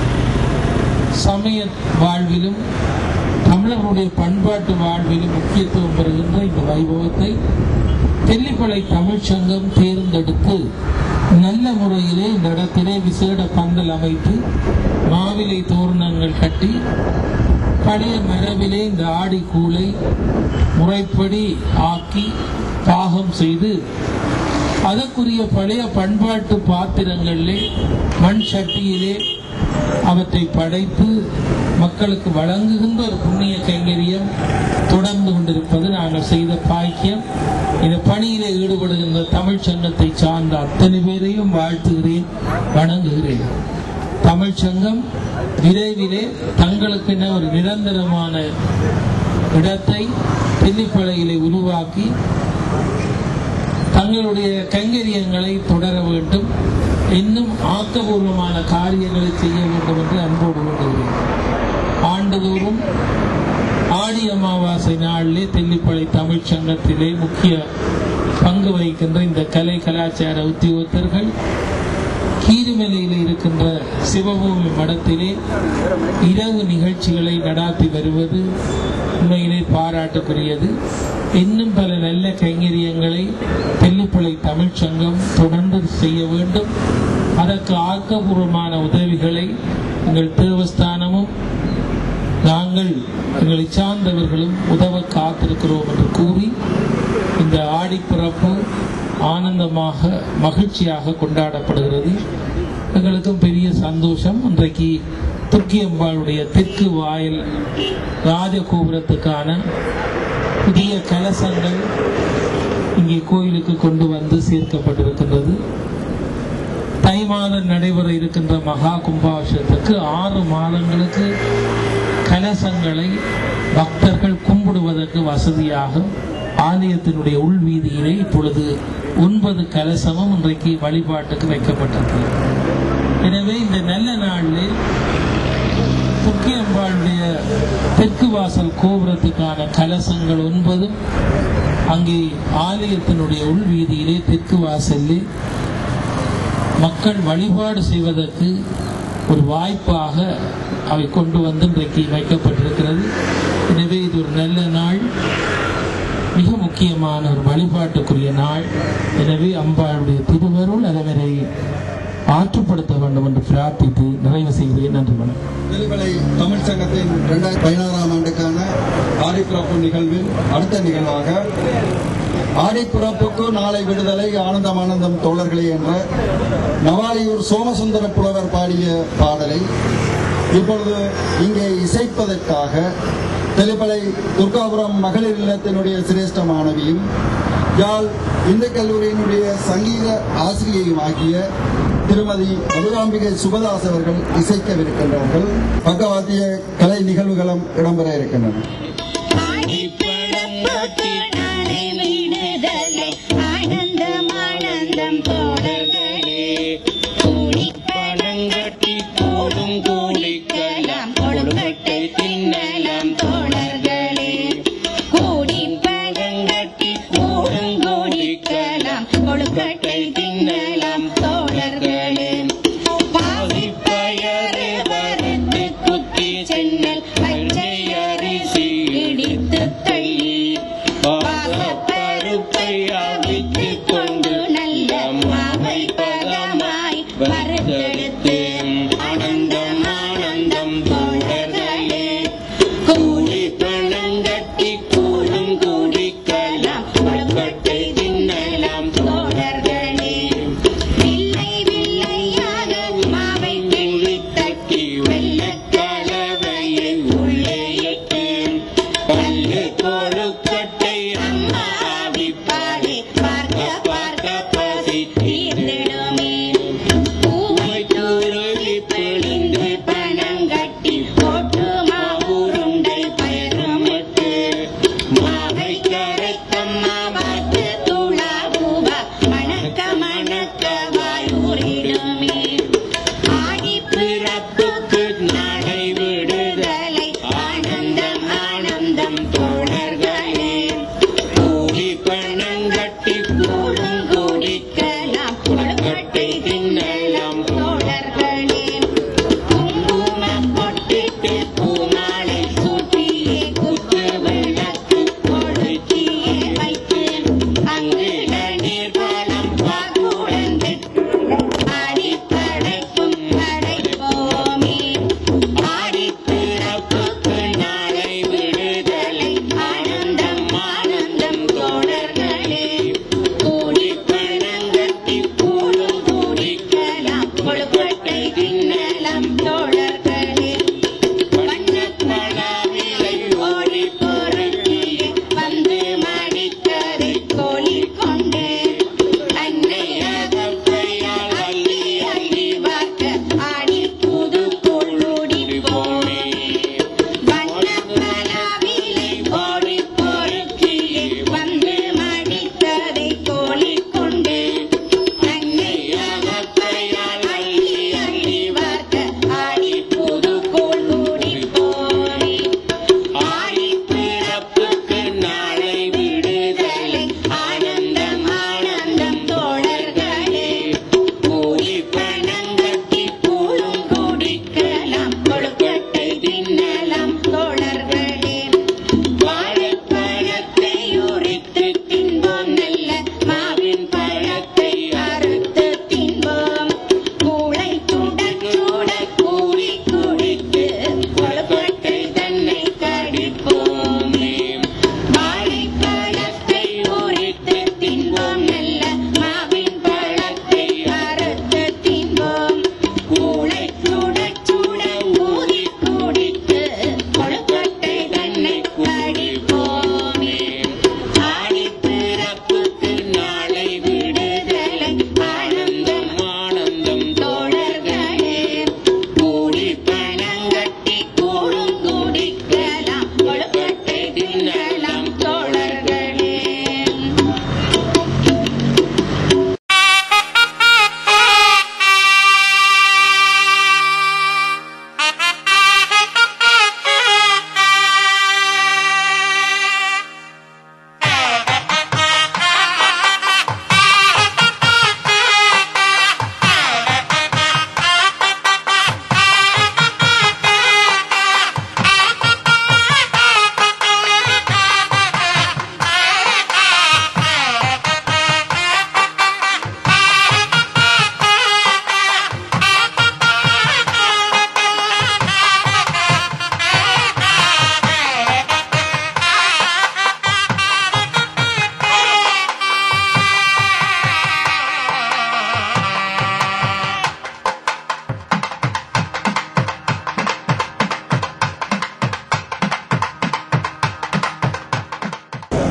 சமய வாழ்விலும் தமிழர்களுடைய பண்பாட்டு வாழ்விலும் முக்கியத்துவம் பெறுகின்ற இந்த வைபவத்தை தெல்லிப்பளை தமிழ்ச் சங்கம் தேர்ந்தெடுத்து நல்ல முறையிலே இந்த இடத்திலே விசேட பந்தல் அமைத்து மாவிலை தோரணங்கள் கட்டி பழைய மரபிலே இந்த ஆடி கூளை முறைப்படி ஆக்கி பாகம் செய்து அதற்குரிய பழைய பண்பாட்டு பாத்திரங்களிலே மண் சட்டியிலே அவற்றை படைத்து மக்களுக்கு வழங்குகின்ற ஒரு புண்ணிய கைங்கரியம் தொடர்ந்து கொண்டிருப்பது நாங்கள் செய்த பாக்கியம் இந்த பணியிலே ஈடுபடுகின்ற தமிழ் சங்கத்தை சார்ந்த அத்தனை பேரையும் வாழ்த்துகிறேன் வணங்குகிறேன் தமிழ் சங்கம் விரைவிலே தங்களுக்கென ஒரு நிரந்தரமான இடத்தை தெல்லிப்பளையிலே உருவாக்கி தங்களுடைய கைங்கரியங்களை தொடர வேண்டும் இன்னும் ஆக்கபூர்வமான காரியங்களை செய்ய வேண்டும் என்று அன்போடு வேண்டுகிறேன் ஆண்டுதோறும் ஆடி அமாவாசை நாளிலே தெல்லிப்பளை தமிழ்ச் சங்கத்திலே முக்கிய பங்கு வகிக்கின்ற இந்த கலை கலாச்சார உத்தியோகத்தர்கள் கீரிமலையில் இருக்கின்ற சிவபூமி மடத்திலே இரவு நிகழ்ச்சிகளை நடாத்தி வருவது உண்மையிலே பாராட்டுக்குரியது இன்னும் பல நல்ல கைங்கரியங்களை தெல்லிப்பளை தமிழ்ச் சங்கம் தொடர்ந்து செய்ய வேண்டும் அதற்கு ஆக்கபூர்வமான உதவிகளை எங்கள் தேவஸ்தானமும் நாங்கள் எங்களை சார்ந்தவர்களும் உதவ காத்திருக்கிறோம் என்று கூறி இந்த ஆடிப்பிறப்பு ஆனந்தமாக மகிழ்ச்சியாக கொண்டாடப்படுகிறது எங்களுக்கும் பெரிய சந்தோஷம் இன்றைக்கு துர்க்கி அம்பாளுடைய தெற்கு வாயில் ராஜகோபுரத்துக்கான புதிய கலசங்கள் இங்கே கோயிலுக்கு கொண்டு வந்து சேர்க்கப்பட்டிருக்கின்றது தை மாதம் நடைபெற இருக்கின்ற மகா கும்பாபிஷேகத்துக்கு ஆறு மாதங்களுக்கு கலசங்களை பக்தர்கள் கும்பிடுவதற்கு வசதியாக ஆலயத்தினுடைய உள்வீதியிலே இப்பொழுது ஒன்பது கலசமும் இன்றைக்கு வழிபாட்டுக்கு வைக்கப்பட்டிருக்கிறது எனவே இந்த நல்ல நாளில் முக்கிய அம்பாளுடைய தெற்கு வாசல் கோபுரத்துக்கான கலசங்கள் ஒன்பதும் அங்கே ஆலயத்தினுடைய உள்வீதியிலே தெற்கு வாசலிலே மக்கள் வழிபாடு செய்வதற்கு ஒரு வாய்ப்பாக அவை கொண்டு வந்து இன்றைக்கு வைக்கப்பட்டிருக்கிறது எனவே எனவே இது ஒரு நல்ல நாள் மிக முக்கியமான ஒரு வழிபாட்டுக்குரிய நாள் எனவே அம்பாளுடைய திருவருள் அதவரை ஆற்றுப்படுத்த வேண்டும் என்று பிரார்த்தித்து நிறைவு செய்கிறேன் நன்றி வணக்கம் திருமலை தமிழ் சங்கத்தின் இரண்டாயிரத்தி பதினாறாம் ஆண்டுக்கான ஆடிப்பிறப்பு நிகழ்வில் அடுத்த நிகழ்வாக ஆடிப்பிறப்புக்கு நாளை விடுதலை ஆனந்தம் ஆனந்தம் தோழர்களே என்ற நவாலியூர் சோமசுந்தர புலவர் பாடிய பாடலை இப்பொழுது இங்கே இசைப்பதற்காக தெளிப்பளை துர்காபுரம் மகளிர் இல்லத்தினுடைய சிரேஷ்ட மாணவியும் யாழ் இந்து கல்லூரியினுடைய சங்கீத ஆசிரியையும் ஆகிய திருமதி மதுராம்பிகை சுபதாஸ் அவர்கள் இசைக்கவிருக்கின்றார்கள் பக்கவாத்திய கலை நிகழ்வுகளும் இடம்பெற இருக்கின்றன ஆனந்தம் ஆனந்தம் தோழர்களே கூடி பணங்கட்டி கூடும் கூடிக்கலாம் கொழுக்கட்டை தின்னலாம் தோழர்களே கூடி பணங்கட்டி கூடும் கூடிக்கலாம் கொழுக்கட்டை தின்னலாம் தோழர்களே பாவி பயறு வறுத்து குத்தி சென்னல் பச்சை அரிசி இடித்து தள்ளி பருப்பை அவித்து கொண்டு நல்ல மாவை பதமாய் வறுத்தெடுத்து ஆனந்தம் ஆனந்தம் தோழர்களே கூடி பணங்கட்டி கூடும் கூடிக்கலாம் கொழுக்கட்டை தின்னலாம் தோழர்களே வில்லை வில்லையாக மாவை கிள்ளி தட்டி வெள்ளக்கலவையை உள்ளே இட்டு பல்லு கொழுக்கட்டை அம்மா ஆவிப்பாளே பார்க்க பார்க்க பசி தீர்ந்திடுமே பூவை தூருகி பிழிந்து பணங்கட்டி போட்டு மாவுருண்டை பயருமிட்டு மாவை கரைத்தம்மா பார்த்து தூளா பூவா மணக்க மணக்க வாயூரிடுமே ஆடி பிறப்புக்கு நாளை விடுதலை ஆனந்தம் ஆனந்தம் தோழர்களே கூடி பணங்கட்டி கூடும் கூடிக்கலாம் கொழுக்கட்டை தின்னலாம் தோழர்களே குங்குமம் பொட்டிட்டு பூமாலை சூட்டியே குத்து விளக்கு கொளுத்தியே வைத்து அங்கிட நீர்வலம் பாகுடன் ஆடிப்படைக்கும் படைப்போமே ஆடிப்பிறப்புக்கு நாளை விடுதலை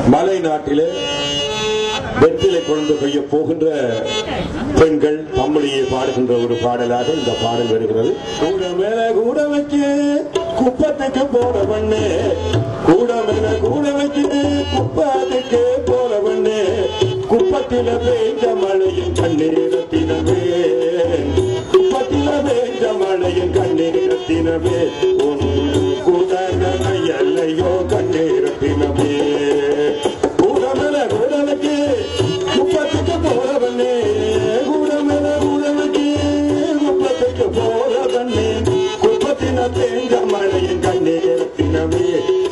மலை நாட்டிலே வெற்றிலை கொண்டு பெய்ய போகின்ற பெண்கள் தமிழியை பாடுகின்ற ஒரு பாடலாக இந்த பாடல் வருகிறது கூட மேல கூட வைக்க குப்பத்துக்கு போற பண்ணு கூட மேல கூட வைக்க குப்பத்துக்கு போற பண்ணு குப்பத்தில பெய்த மழையின் கண்ணீரத்தினமே குப்பத்தில பெய்த மழையின் கண்ணீரத்தினமே உன் கூட எல்லையோ கண்ணீரத்தினமே கூடமேல கூடலுக்கு குப்பத்துக்கு போறவனே கூடமேல கூடலுக்கு குப்பத்துக்கு போறவனே குப்பத்தின தேஞ்ச மழையின் கண்ணீரத்தினமே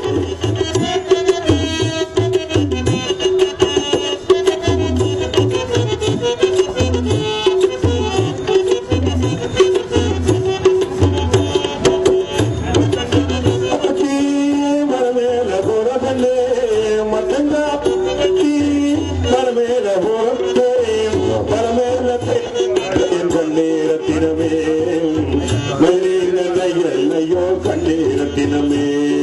அப்பத்தி மரமேல போறவனே மத்தங்கா அப்பத்தி மரமேல போறவனே மரமேல என் கண்ணீரத்தினமே மயிலையோ கண்ணீரத்தினமே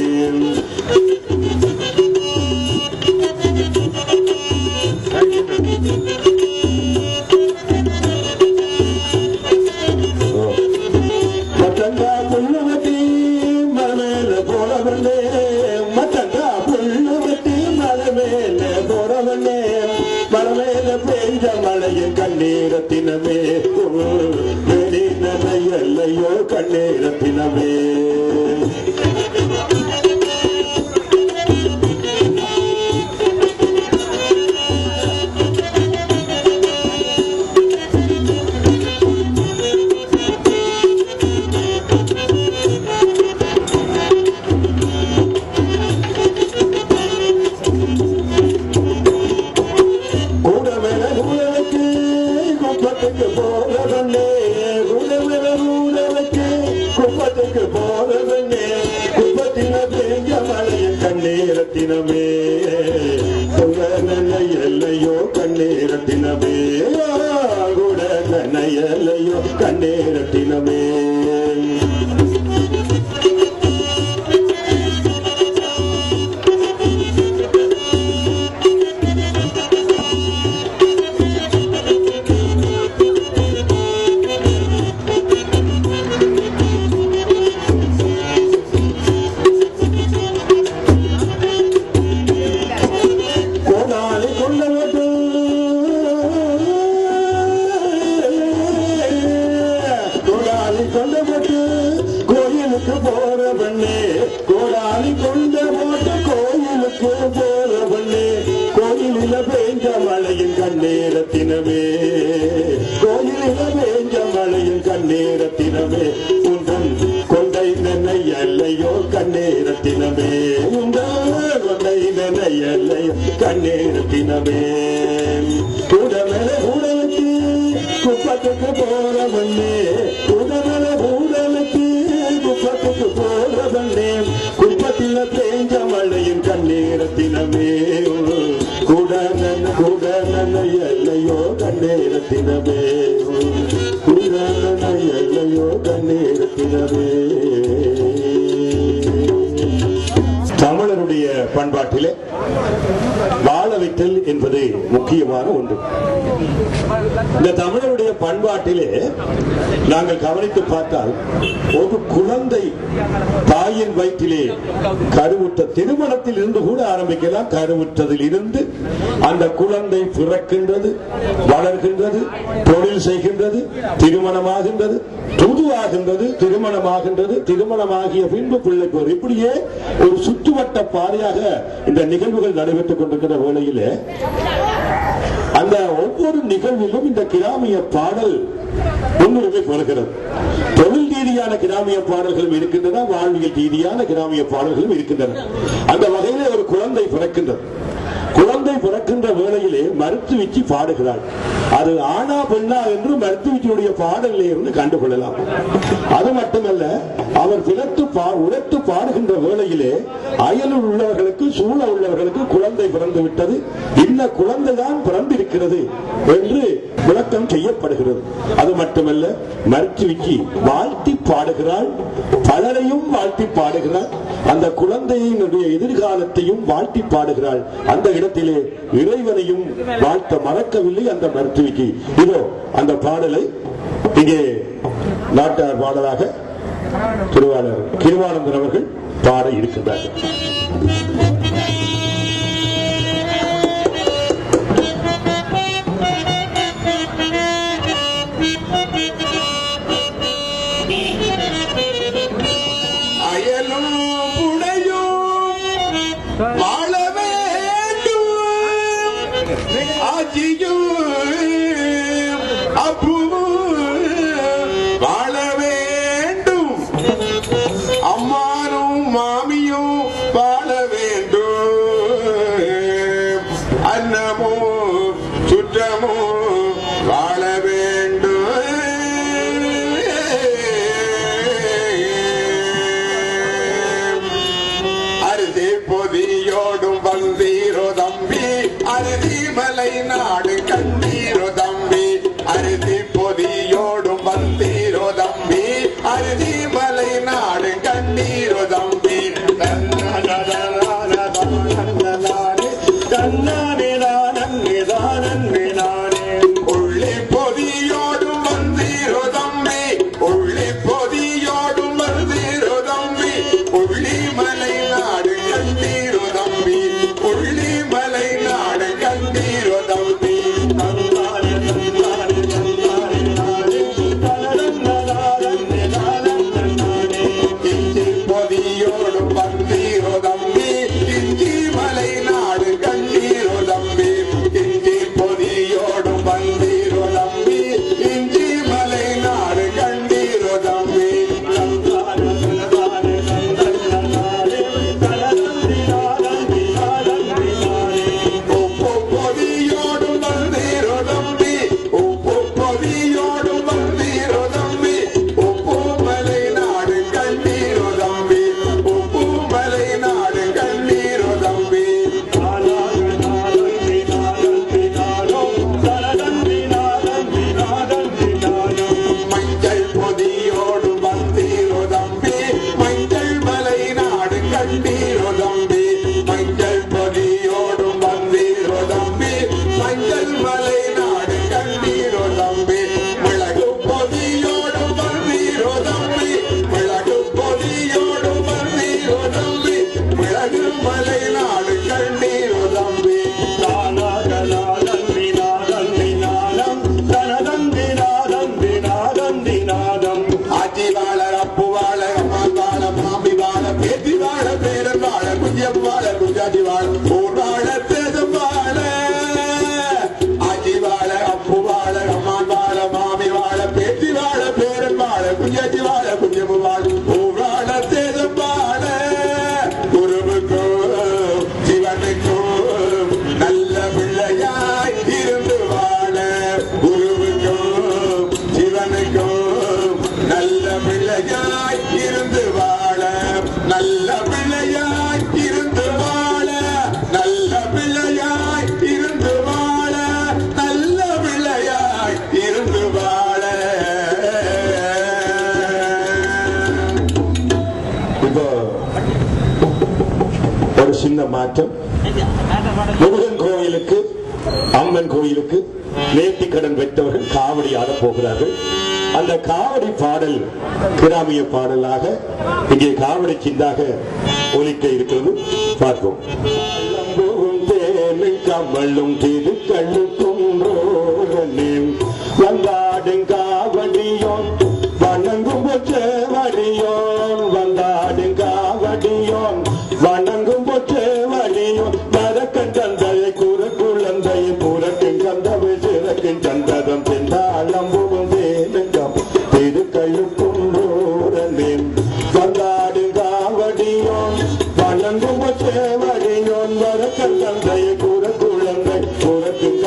மத்தங்கா புல்லுவட்டி மரமேல போறவனே மத்தங்கா புல்லுவட்டி மரமேல போறவனே மரமேல பெய்த மழையின் கண்ணீரத்தினமே வெளிநனை எல்லையோ கண்ணீரத்தினமே கூட மேல கூட வைக்கு குப்பத்துக்கு போறவனே கூட மேல கூட வைக்கு குப்பத்துக்கு போறவனே குப்பத்தின பெஞ்ச மழையின் கண்ணீரத்தினமே கூட நன்னை எல்லையோ கண்ணீரத்தினமே கூட நன்னை எல்லையோ கண்ணீரத்தினமே கோடாலி கொண்டவட்டு கோடாலி கொண்டவட்டு கோயிலுக்கு போற பண்ணே கோடாலி கொண்ட போட்டு கோயிலுக்கு போற பண்ணே கோயிலில பெய்ஞ்ச மழையின் கண்ணீரத்தினமே கோயிலில பெய்ஞ்ச மழையின் கண்ணீரத்தினமே உந்தன் கொண்டை நென்னை எல்லையோ கண்ணீரத்தினமே உந்தன் கொண்டை நென்னை எல்லையோ கண்ணீரத்தினமே கூட மேல கூட வச்சு குப்பத்துக்கு போற பண்ணே கூட மேல கூட வச்சு குப்பத்துக்கு போற பண்ணே குப்பத்தில பேஞ்ச மழையின் கண்ணீரத்தினமே கூட நன்ன கூட நன்ன எல்லையோ கண்ணீரத்தினமே கூட நன்ன எல்லையோ கண்ணீரத்தினமே தமிழருடைய பண்பாட்டிலே வாழ வைத்தல் என்பது முக்கியமான ஒன்று இந்த தமிழருடைய பண்பாட்டிலே நாங்கள் கவனித்து பார்த்தால் ஒரு குழந்தை தாயின் வயிற்றிலே கருவுற்ற திருமணத்தில் இருந்து கூட ஆரம்பிக்கலாம் கருவுற்றதில் இருந்து அந்த குழந்தை பிறக்கின்றது வளர்கின்றது தொழில் செய்கின்றது திருமணமாகின்றது துதுவாகின்றது திருமணமாகின்றது திருமணமாகிய பின்பு பிள்ளை பேர் இப்படியே ஒரு சுற்றுவட்ட பாதையாக இந்த நிகழ்வுகள் நடைபெற்றுக் கொண்டிருக்கிற வேளையிலே அந்த ஒவ்வொரு நிகழ்விலும் இந்த கிராமிய பாடல் முன்னுரிமை பெறுகிறது தொழில் ரீதியான கிராமிய பாடல்களும் இருக்கின்றன வாழ்வியல் ரீதியான கிராமிய பாடல்களும் இருக்கின்றன அந்த வகையிலே ஒரு குழந்தை பிறக்கின்றது குழந்தை பிறக்கின்ற வேளையிலே மருத்துவச்சி பாடுகிறாள் அது ஆனா பெண்ணா என்று மருத்துவச்சியுடைய பாடலில் இருந்து கண்டுகொள்ளலாம் அது மட்டுமல்ல அவர் விளத்து பா உரத்து பாடுகின்ற வேளையிலே அயலில் உள்ளவர்களுக்கு சூழ உள்ளவர்களுக்கு குழந்தை பிறந்து விட்டது இன்ன குழந்தைதான் பிறந்திருக்கிறது என்று விளக்கம் செய்யப்படுகிறது அது மட்டுமல்ல மருத்துவச்சி வாழ்த்தி பாடுகிறாள் பலரையும் வாழ்த்தி பாடுகிறாள் அந்த குழந்தையினுடைய எதிர்காலத்தையும் வாழ்த்தி பாடுகிறாள் அந்த இடத்திலே இறைவனையும் வாழ்த்த மறக்கவில்லை அந்த மருத்துவக்கு இதோ அந்த பாடலை இங்கே நாட்டார் பாடலாக திருவாளர் கிருவானந்தன் அவர்கள் பாட இருக்கின்றார்கள் அயலும் புடையும் வாழ வேண்டும் ஆட்சியும் அப்புவும் வாழ வேண்டும் அம்மானும் மாமியும் வாழ வேண்டும் அன்னமும் சுற்றமும் வாழ வேண்டும் அருதி பொதியோடும் வந்தீரோ தம்பி அருதி மலை நாடு கண்டீரோ தம்பி அருதி பொதியோடும் வந்தீரோ தம்பி அருதி மலை நாடு கண்டீரோ தம்பி உள்ளே பொதியோடும் வந்தீரோ தம்பி உள்ளே பொதியோடும் வந்தீரோ தம்பி உள்ளி மலை நாடு கண்டீரோ தம்பி உள்ளி மலை நாடு கண்டீரோ தம்பி இஞ்சி பொதியோடும் வந்தீரோ தம்பி இஞ்சி மலை நாடு கண்டீரோ தம்பி இஞ்சி பொதியோடும் வந்தீரோ தம்பி இஞ்சி மலை நாடு கண்டீரோ தம்பி உப்பு பொதியோடும் வந்தீரோ தம்பி உப்பு பொதியோடும் வந்தீரோ தம்பி உப்பு மலை நாடு கண்டீரோ தம்பி உப்பு மலை நாடு கண்டீரோ தம்பி மஞ்சள் பொதியோடு வந்தீரோ தம்பி மஞ்சள் மலை நாடு கண்டீரோ தம்பி மஞ்சள் பொதியோடு வந்தீரோ தம்பி மஞ்சள் மலை நாடு கண்டீரோ தம்பி மிளகு பொதியோடு வந்தீரோ தம்பி மிளகு பொதியோடு வந்தீரோ தம்பி மிளகு மலை நாடு கண்டீரோ தம்பி ஆச்சி வாழ அப்பு வாழ அம்மா வாழ மாமி வாழ பேத்தி வாழ பேரன் வாழ குஞ்சம் வாழ குஞ்சாட்டி வாழ ஊர் வாழ தேசம் வாழ ஆச்சி வாழ அப்பு வாழ அம்மா வாழ மாமி வாழ பேத்தி வாழ பேரன் வாழ குஞ்சாட்டி வாழ குஞ்சம் வாழ ஊர் வாழ தேசம் வாழ குருவுக்கும் சிவனுக்கும் நல்ல பிள்ளையாய் இருந்து வாழ குருவுக்கும் சிவனுக்கும் நல்ல பிள்ளையாய் இருந்து வாழ நல்ல பிள்ளையாய் இருந்து வாழ நல்ல பிள்ளையாய் இருந்து வாழ நல்ல பிள்ளையாய் இருந்து வாழ இப்போ ஒரு சின்ன மாற்றம் முருகன் கோயிலுக்கு அம்மன் கோயிலுக்கு நேர்த்திக்கடன் பெற்றவர்கள் காவடி ஆடப் போகிறார்கள் அந்த காவடி பாடல் கிராமிய பாடலாக இங்கே காவடி சிந்தாக ஒலிக்க இருக்கிறது பார்ப்போம் பூவும் தேனும் கமலும் திருக்கண்ணுக்கும் ரோகனேம் வந்தாடும் காவடியோன் வணங்கும் சேவடியோன் வந்தாடும் காவடியோன் வணங்கும் சேவடியோன் மரக்கன் தந்தையை கூற குழந்தையை புறக்கின் கந்தவை சிறக்கின் சந்ததம் சென்றாளம்புவும் தேனுங்கம் திருக்கழுக்கும் ரோரனேன் வந்தாடும் காவடியோன் வணங்கும் சேவடியோன் வரக்கன் தந்தையை கூற குழந்தை புறக்கின்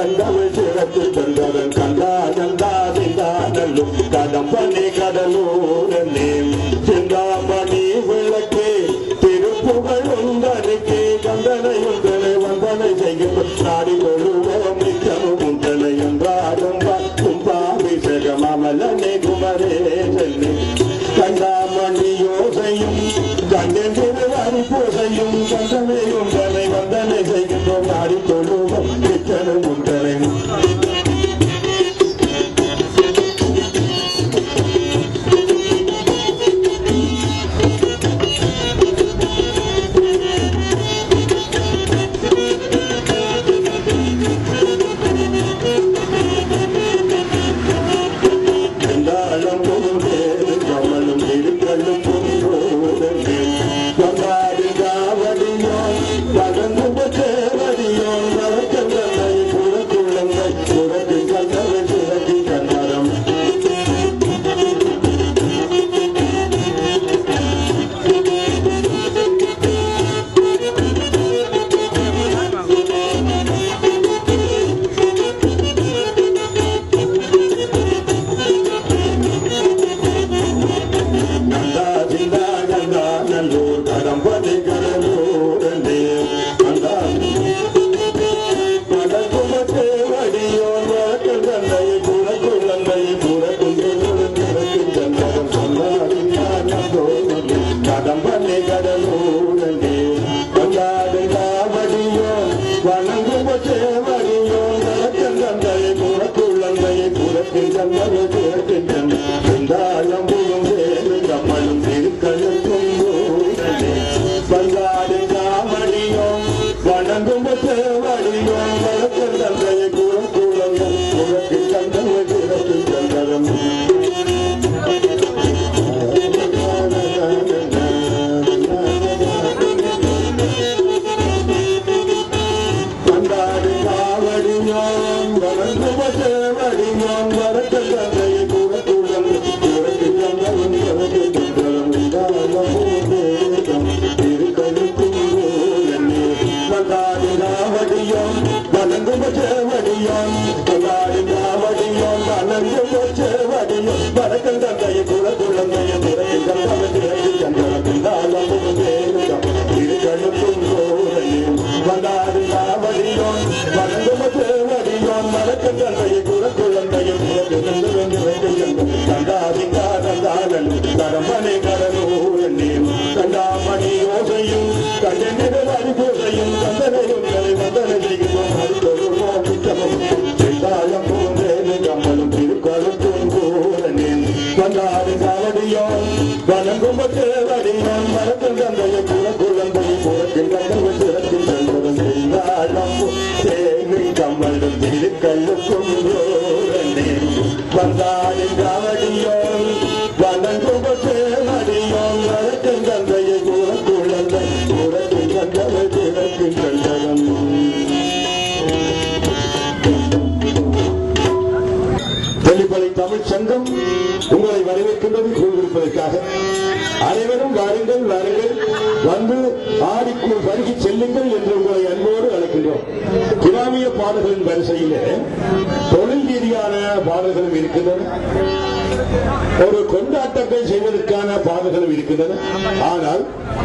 யோசையும் கந்தனையும் தன்னை வந்தனை செய்கின்றோம் ஆடிக்கொள்ளுவோம் கிச்சனும் உண்டனை வெந்தாளம் போதேது கமலும் இருக்கலும் போதே வந்தாடி காவடியோ பகந்து சேவடியோ மரக்கந்தனை புறக்குள்ளங்கை புறக்கு கந்தவை சுரக்கி கந்தரம் நந்தா சிந்தா கந்தா நல்லூர் கடம்பதி கடலூரண்டே நந்தா மடக்குமத்தே வடியோ வழக்கல் தந்தை புறக்குள்ளந்தை புறக்குண்டு புறக்கும் சந்தரம் சொன்னாடி கடம்பதி கடலூரண்டே நந்தாடு காவடியோ வணங்குமத்தே வடியோ வழக்கல் தந்தை புறக்குள்ளந்தை புறக்கும் சந்தரம் புறக்கும் சந்தரம் செந்தாளம் புகும் வேறு கம்மலும் திருக்கழுக்கும் ஊரலே. வந்தாடு காமடியோம் வணங்கும் சேவடியோம் வழக்கல் தந்தையை கூறும் கூறங்கள் உனக்கு தந்தமை பிறகு தந்தரம் வந்தாடு காவடியோம் வணங்கும் சேவடியோம் வழக்கல் தந்தையை கூற கூறல் உனக்கு தந்தரம் பிறகு தந்தரம் உண்டாகும் திருக்கழுக்கும் ஊரலே. வந்தாடு காவடியோம் வணங்கும் சேவடியோம் வந்தாடு காவடியோம் வணங்கும் சேவடியோம் வழக்கல் தந்தையை கூற குழந்தைய பிறகு தந்தரம் பிறகு தந்தரம் உண்டாகும் திருக்கழுக்கும் ஊரலே. வந்தாடு காவடியோம் வணங்கும் சேவடியோம் வழக்கல் தந்தையை கூற குழந்தைய பிறகு தந்தரம் பிறகு தந்தரம் கண்டாதிங்கா கண்டாடல் கடம்பனை கடலூரே கண்டாமணி யோசையும் கண்டனிடல் அறிபோசையும் கந்தனையும் கலை வந்தனை செய்கிறோம் அறிந்தொழுவோம் விட்டமும் செந்தாயம் போன்றேன் கம்மலும் திருக்கழுக்கும் கூறனே வந்தாடு காவடியோம் வணங்கும் தேவடியோம் மரத்தில் தந்தையை புற குழந்தை புறத்தில் கந்தவை சிறத்தில் செல்வதும் செந்தாழம் தேவை கம்மலும் திருக்கழுக்கும் கூறனே வந்தாடு காவடியோம் வணங்கும் தேவடியோம் மரத்தில் தந்தையை புற குழந்தை புறத்தில் கந்தவை சிறத்தில் செல்வதும் தெளிப்பலை தமிழ் சங்கம் உங்களை வரவேற்கின்றது கூறியிருப்பதற்காக அனைவரும் வாருங்கள் வாருங்கள் வந்து ஆடிக்குள் வருகி செல்லுங்கள் என்று உங்களை அன்போடு அழைக்கின்றோம் கிராமிய பாடல்களின் வரிசையிலே தொழில் ரீதியான பாடல்களும் இருக்கின்றன ஒரு கொண்டாட்டங்கள் செய்வதற்கான பாடல்களும் இருக்கின்றன ஆனால்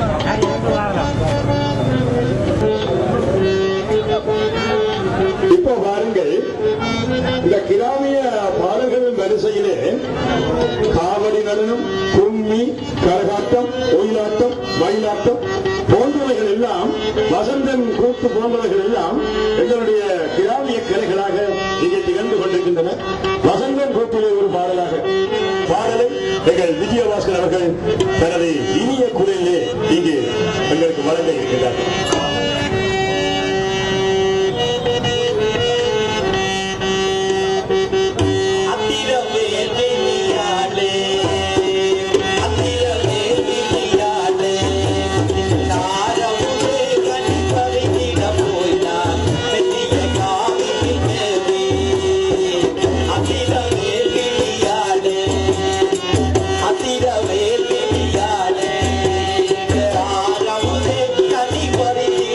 இப்போ பாருங்கள் இந்த கிராமிய பாடல்களின் வரிசையிலே காவடி நடனம் கும்மி கரகாட்டம் ஒயிலாட்டம் மயிலாட்டம் போன்றவைகள் எல்லாம் வசந்தன் கூத்து போன்றவைகள் எல்லாம் எங்களுடைய கிராமிய கலைகளாக இங்கே திகழ்ந்து கொண்டிருக்கின்றன வசந்தன் கூத்திலே ஒரு பாடலாக பாடலை எங்கள் விஜயபாஸ்கர் அவர்கள் தனது இனிய குரலிலே இங்கு எங்களுக்கு வழங்க இருக்கின்றார்கள் அதிரவே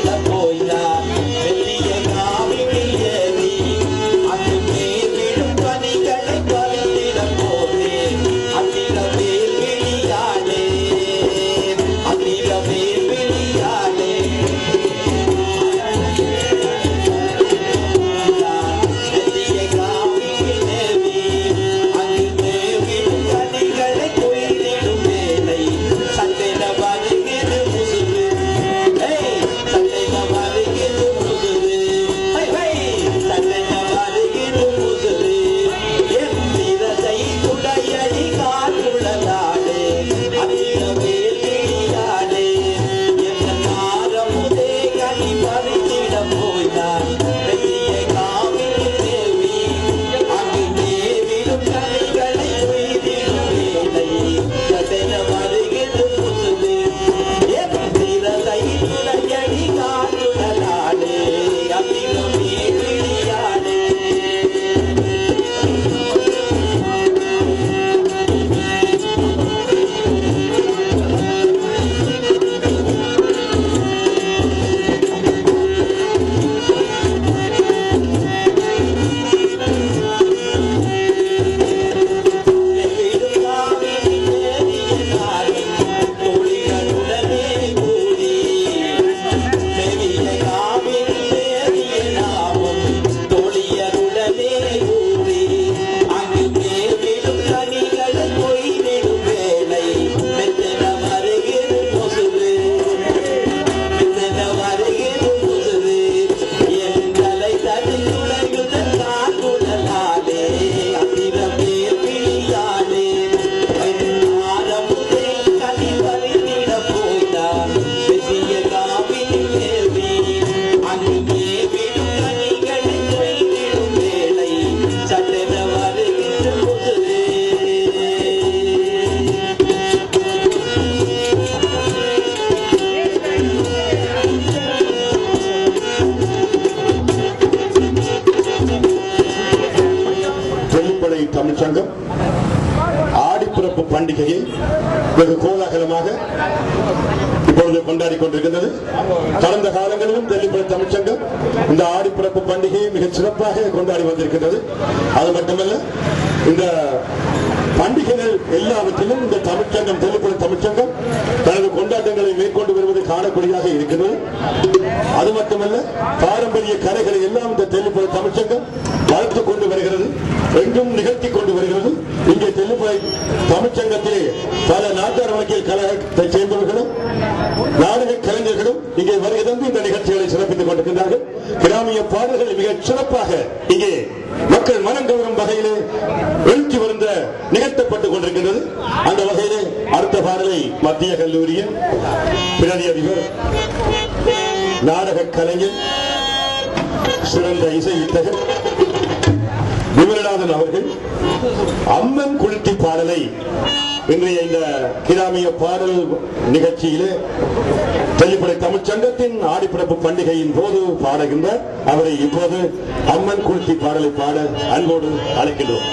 கொண்டாடி கொண்டிருக்கின்றது கடந்த காலங்களிலும் தெல்லிப்பளை தமிழ்ச்சங்கம் இந்த ஆடிப்பிறப்பு பண்டிகையை மிகச் சிறப்பாக கொண்டாடி வந்திருக்கின்றது அது மட்டுமல்ல இந்த பண்டிகைகள் எல்லாவற்றிலும் இந்த தமிழ்ச்சங்கம் தெல்லிப்பளை தமிழ்ச்சங்கம் தனது கொண்டாட்டங்களை மேற்கொண்டு வருவது காணக்கூடியதாக இருக்கின்றது அது மட்டுமல்ல பாரம்பரிய கலைகளை எல்லாம் இந்த தெல்லிப்பளை தமிழ்ச்சங்கம் வளர்த்துக் கொண்டு வருகிறது எங்கும் நிகழ்த்தி கொண்டு வருகிறது இங்கே தெல்லிப்பளை தமிழ்ச்சங்கத்திலே பல நாட்டார் வழக்கியல் கழகத்தைச் சேர்ந்தவர்களும் நாடக கலைஞர்களும் இங்கே வருகை தந்து இந்த நிகழ்ச்சிகளை சிறப்பித்துக் கொண்டிருக்கின்றார்கள் கிராமிய பாடல்கள் மிக சிறப்பாக இங்கே மக்கள் மனம் கவரும் வகையிலே எழுச்சி வருந்த நிகழ்த்தப்பட்டுக் கொண்டிருக்கின்றது அந்த வகையிலே அடுத்த பாடலை மத்திய கல்லூரியின் பிரதி அதிபர் நாடக கலைஞர் சிறந்த இசை வித்தகர் விமலநாதன் அவர்கள் அம்மன் குளிர்த்தி பாடலை இன்றைய இந்த கிராமிய பாடல் நிகழ்ச்சியிலே தெல்லிப்படை தமிழ்ச் சங்கத்தின் ஆடிப்பிறப்பு பண்டிகையின் போது பாடுகின்ற அவரை இப்போது அம்மன் குளிர்த்தி பாடலை பாட அன்போடு அழைக்கின்றோம்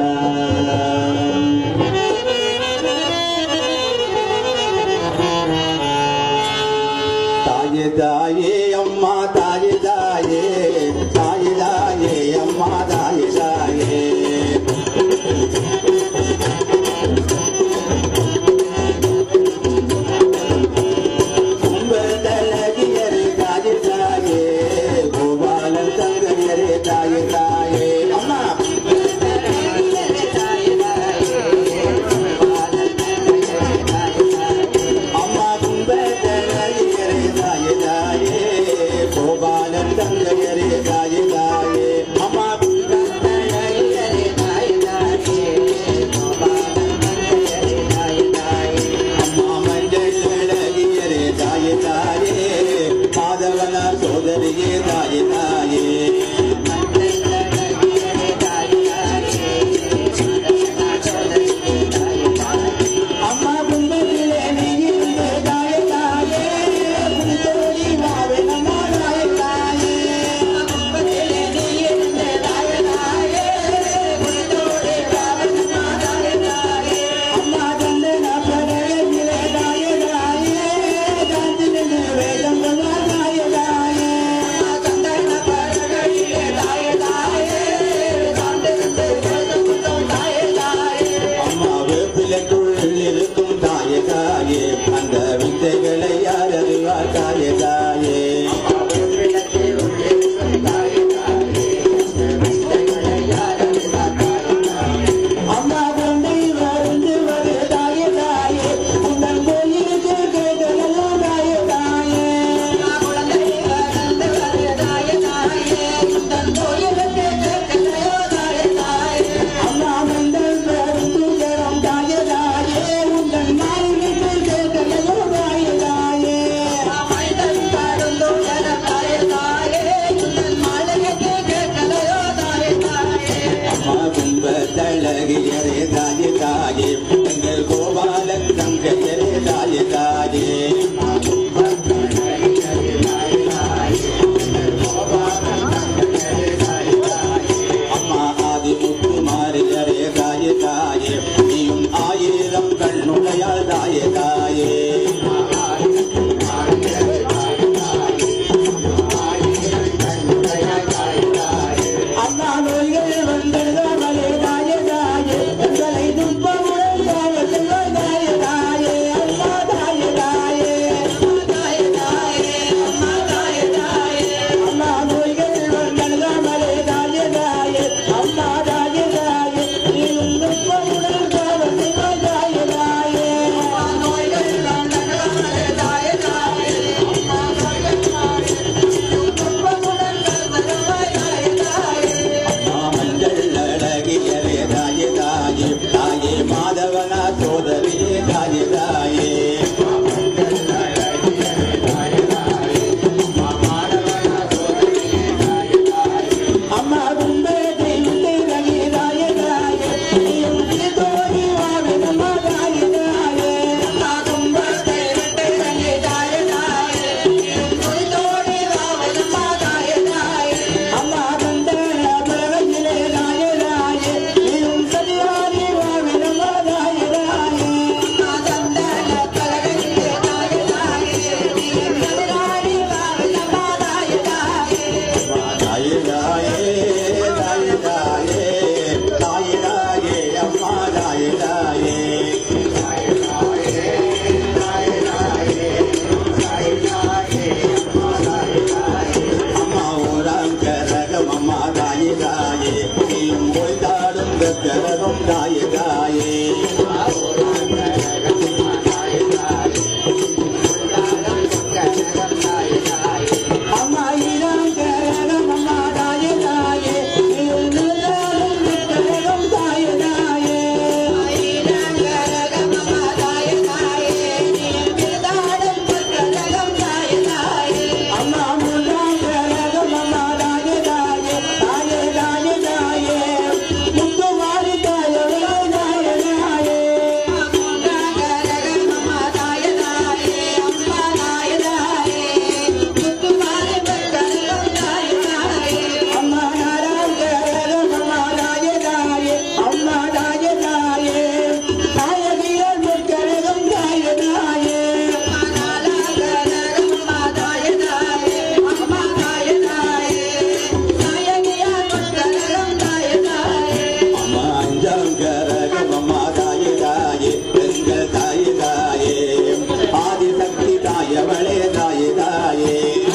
அம்மா கரகம் தாயே தாயே அம்மா இளம் கரகம் அம்மா தாயே தாயே இருந்தாலும் கரகம் தாயே தாயே அம்மா முல்லாம் கரகம் அம்மா தாயே தாயே தாயே தாயே தாயே முத்து மாறி தாயே தாயே தாயே அம்மா நாராம் கரகம் அம்மா தாயே தாயே அம்மா தாயே தாயே தாயகியல் முற்கரகம் தாயே தாயே அம்மா அஞ்சாம் கரகம் அம்மா தாயே தாயே எங்கள் தாயே தாயே ஆதிசக்தி தாயவளே தாயே தாயே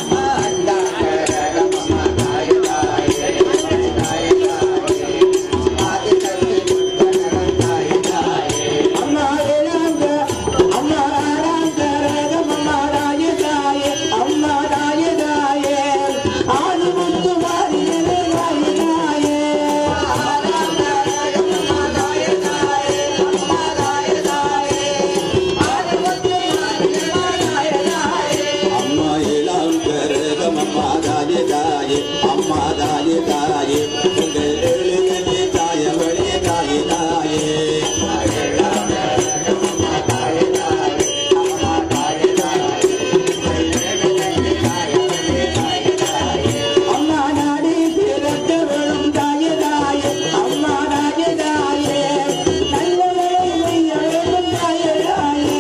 அம்மா ஏழாங்க அம்மா ஆறாம் கரகம் அம்மா தாயே தாயே அம்மா தாயே தாயே ஆதி முத்து மாறியே தாயே தாயே அம்மா ஏழாம் கரகம் அம்மா தாயே தாயே அம்மா தாயே தாயே உங்கள் ஏழு கண்ணே தாயவளே தாயே தாயே அம்மா நாடி பிறக்க வேணும் தாயே தாயே அம்மா தாயே தாயே நல்லவளை மெய்யழகும் தாயே தாயே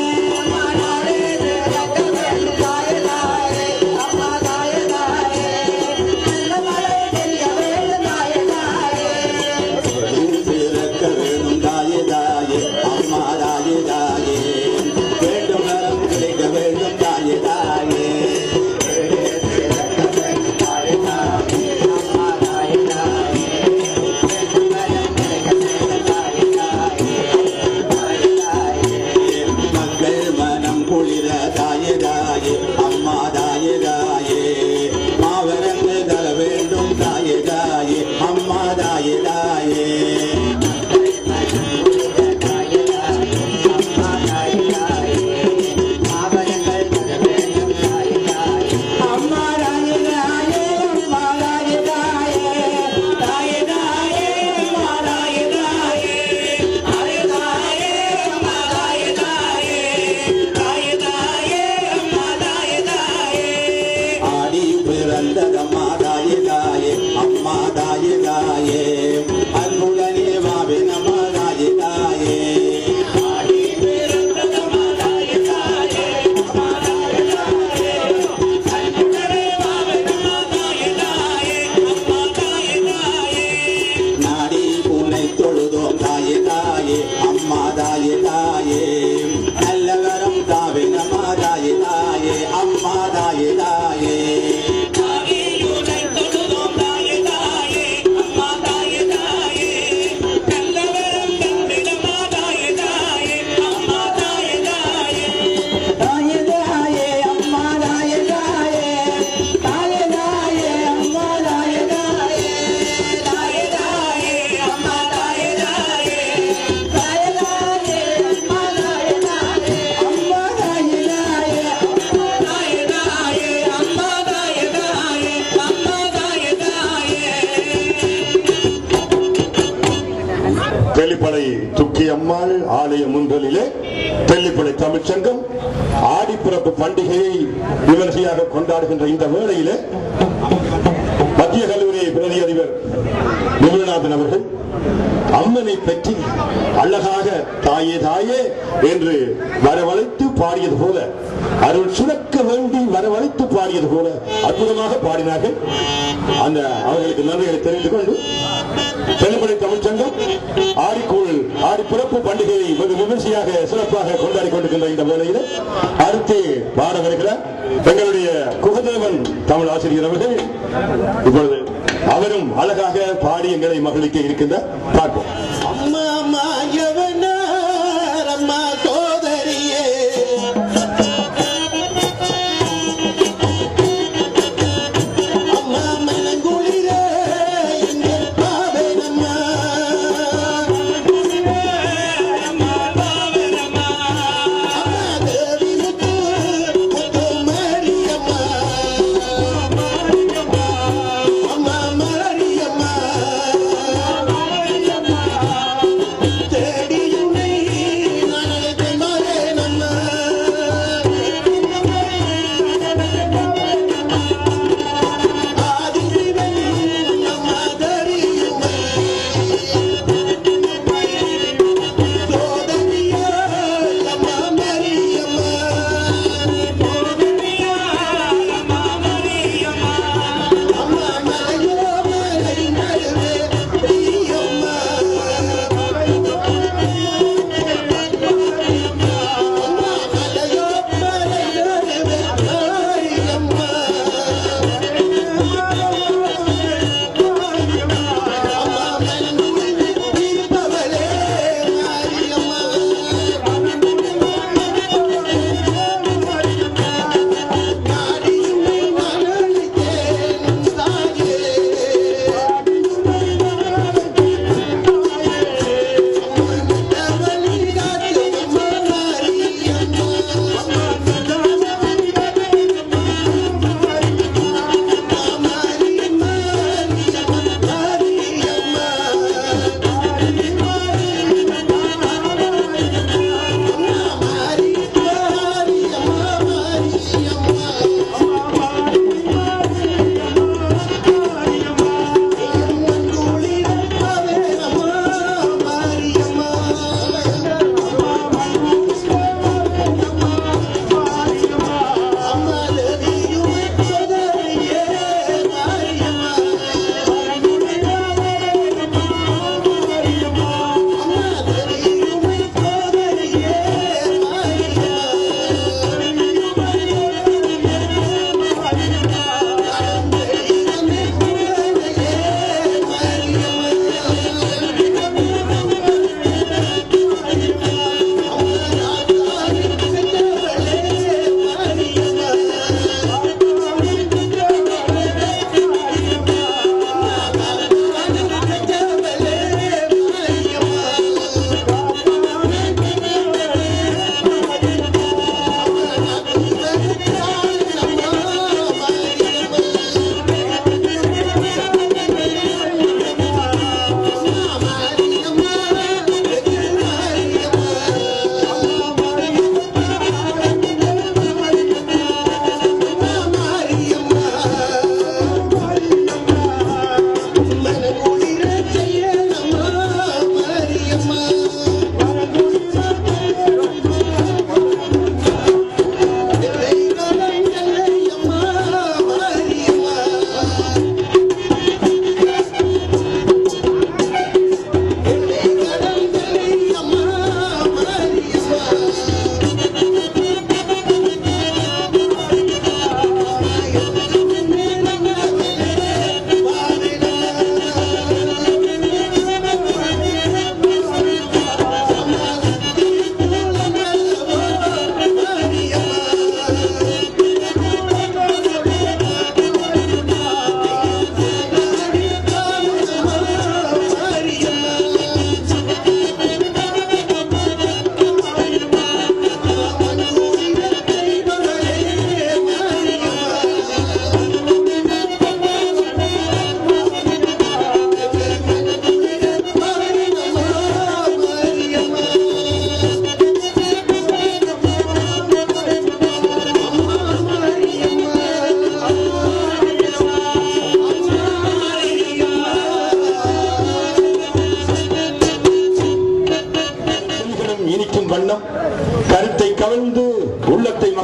பிறக்க வேணும் தாயே தாயே அம்மா தாயே தாயே வேண்டும் வரம் கிடைக்க வேண்டும் தாயே தாயே மக்கள் மனம் குளிர தாயே தாயே அம்மா தாயே தாயே மாவரங்கள் தர வேண்டும் தாயே தாயே அம்மா தாயே தாயே அம்மா தாயே தாயே அம்மா தாயே தாயே தாயே தாயே அம்மா தாயே தாயே தாயே தாயே அம்மா தாயே தாயே தாயே தாயே அம்மா தாயே தாயே ஆடி பிறந்ததம்மா தாயே தாயே அம்மா தாயே தாயே அன்புடனே வாவின் அம்மா தாயே தாயே ஆடி பிறந்ததம்மா தாயே தாயே அம்மா தாயே தாயே அன்புடனே வாவின் அம்மா தாயே தாயே அம்மா தாயே தாயே நாடி பூனை தொழுதோம் தாயே தாயே அம்மா தாயே தாயே நல்லவரம் தாவே அம்மா தாயே தாயே அம்மா தாயே தாயே தாயே தாயே அம்மா தாயே தாயே தாயே தாயே அம்மா தாயே தாயே தாயே தாயே அம்மா தாயே தாயே தாயே தாயே அம்மா தாயே தாயே அம்மா தாயே தாயே அம்மா தாயே தாயே அம்மா தாயே தாயே அம்மா தாயே தாயே தெல்லிப்பளை துக்கி அம்மாள் ஆலய முன்றலிலே தெல்லிப்பளை தமிழ்ச்சங்கம் ஆடிப்பிறப்பு பண்டிகையை விமர்சையாக கொண்டாடுகின்ற இந்த வேளையிலே மத்திய கல்லூரி பிரதி அதிபர் நிபுணநாதன் அவர்கள் அம்மனை பற்றி அழகாக தாயே தாயே என்று வரவழைத்து பாடியது போல அருள் சுரக்க வேண்டி வரவழைத்து பாடியது போல அற்புதமாக பாடினார்கள் அந்த அவர்களுக்கு நன்றிகளை தெரிவித்துக் கொண்டு தெலுங்குடி தமிழ்ச்சங்கம் ஆடிக்கூழ் ஆடி பிறப்பு பண்டிகையை வெகு விமர்சையாக சிறப்பாக கொண்டாடி கொண்டிருக்கின்ற இந்த வேளையில் அடுத்து பாட வருகிறார் எங்களுடைய குகதேவன் தமிழ் ஆசிரியர் அவர்கள் இப்பொழுது அவரும் அழகாக பாடி எங்களை மகிழ்விக்க இருக்கின்ற பார்ப்போம்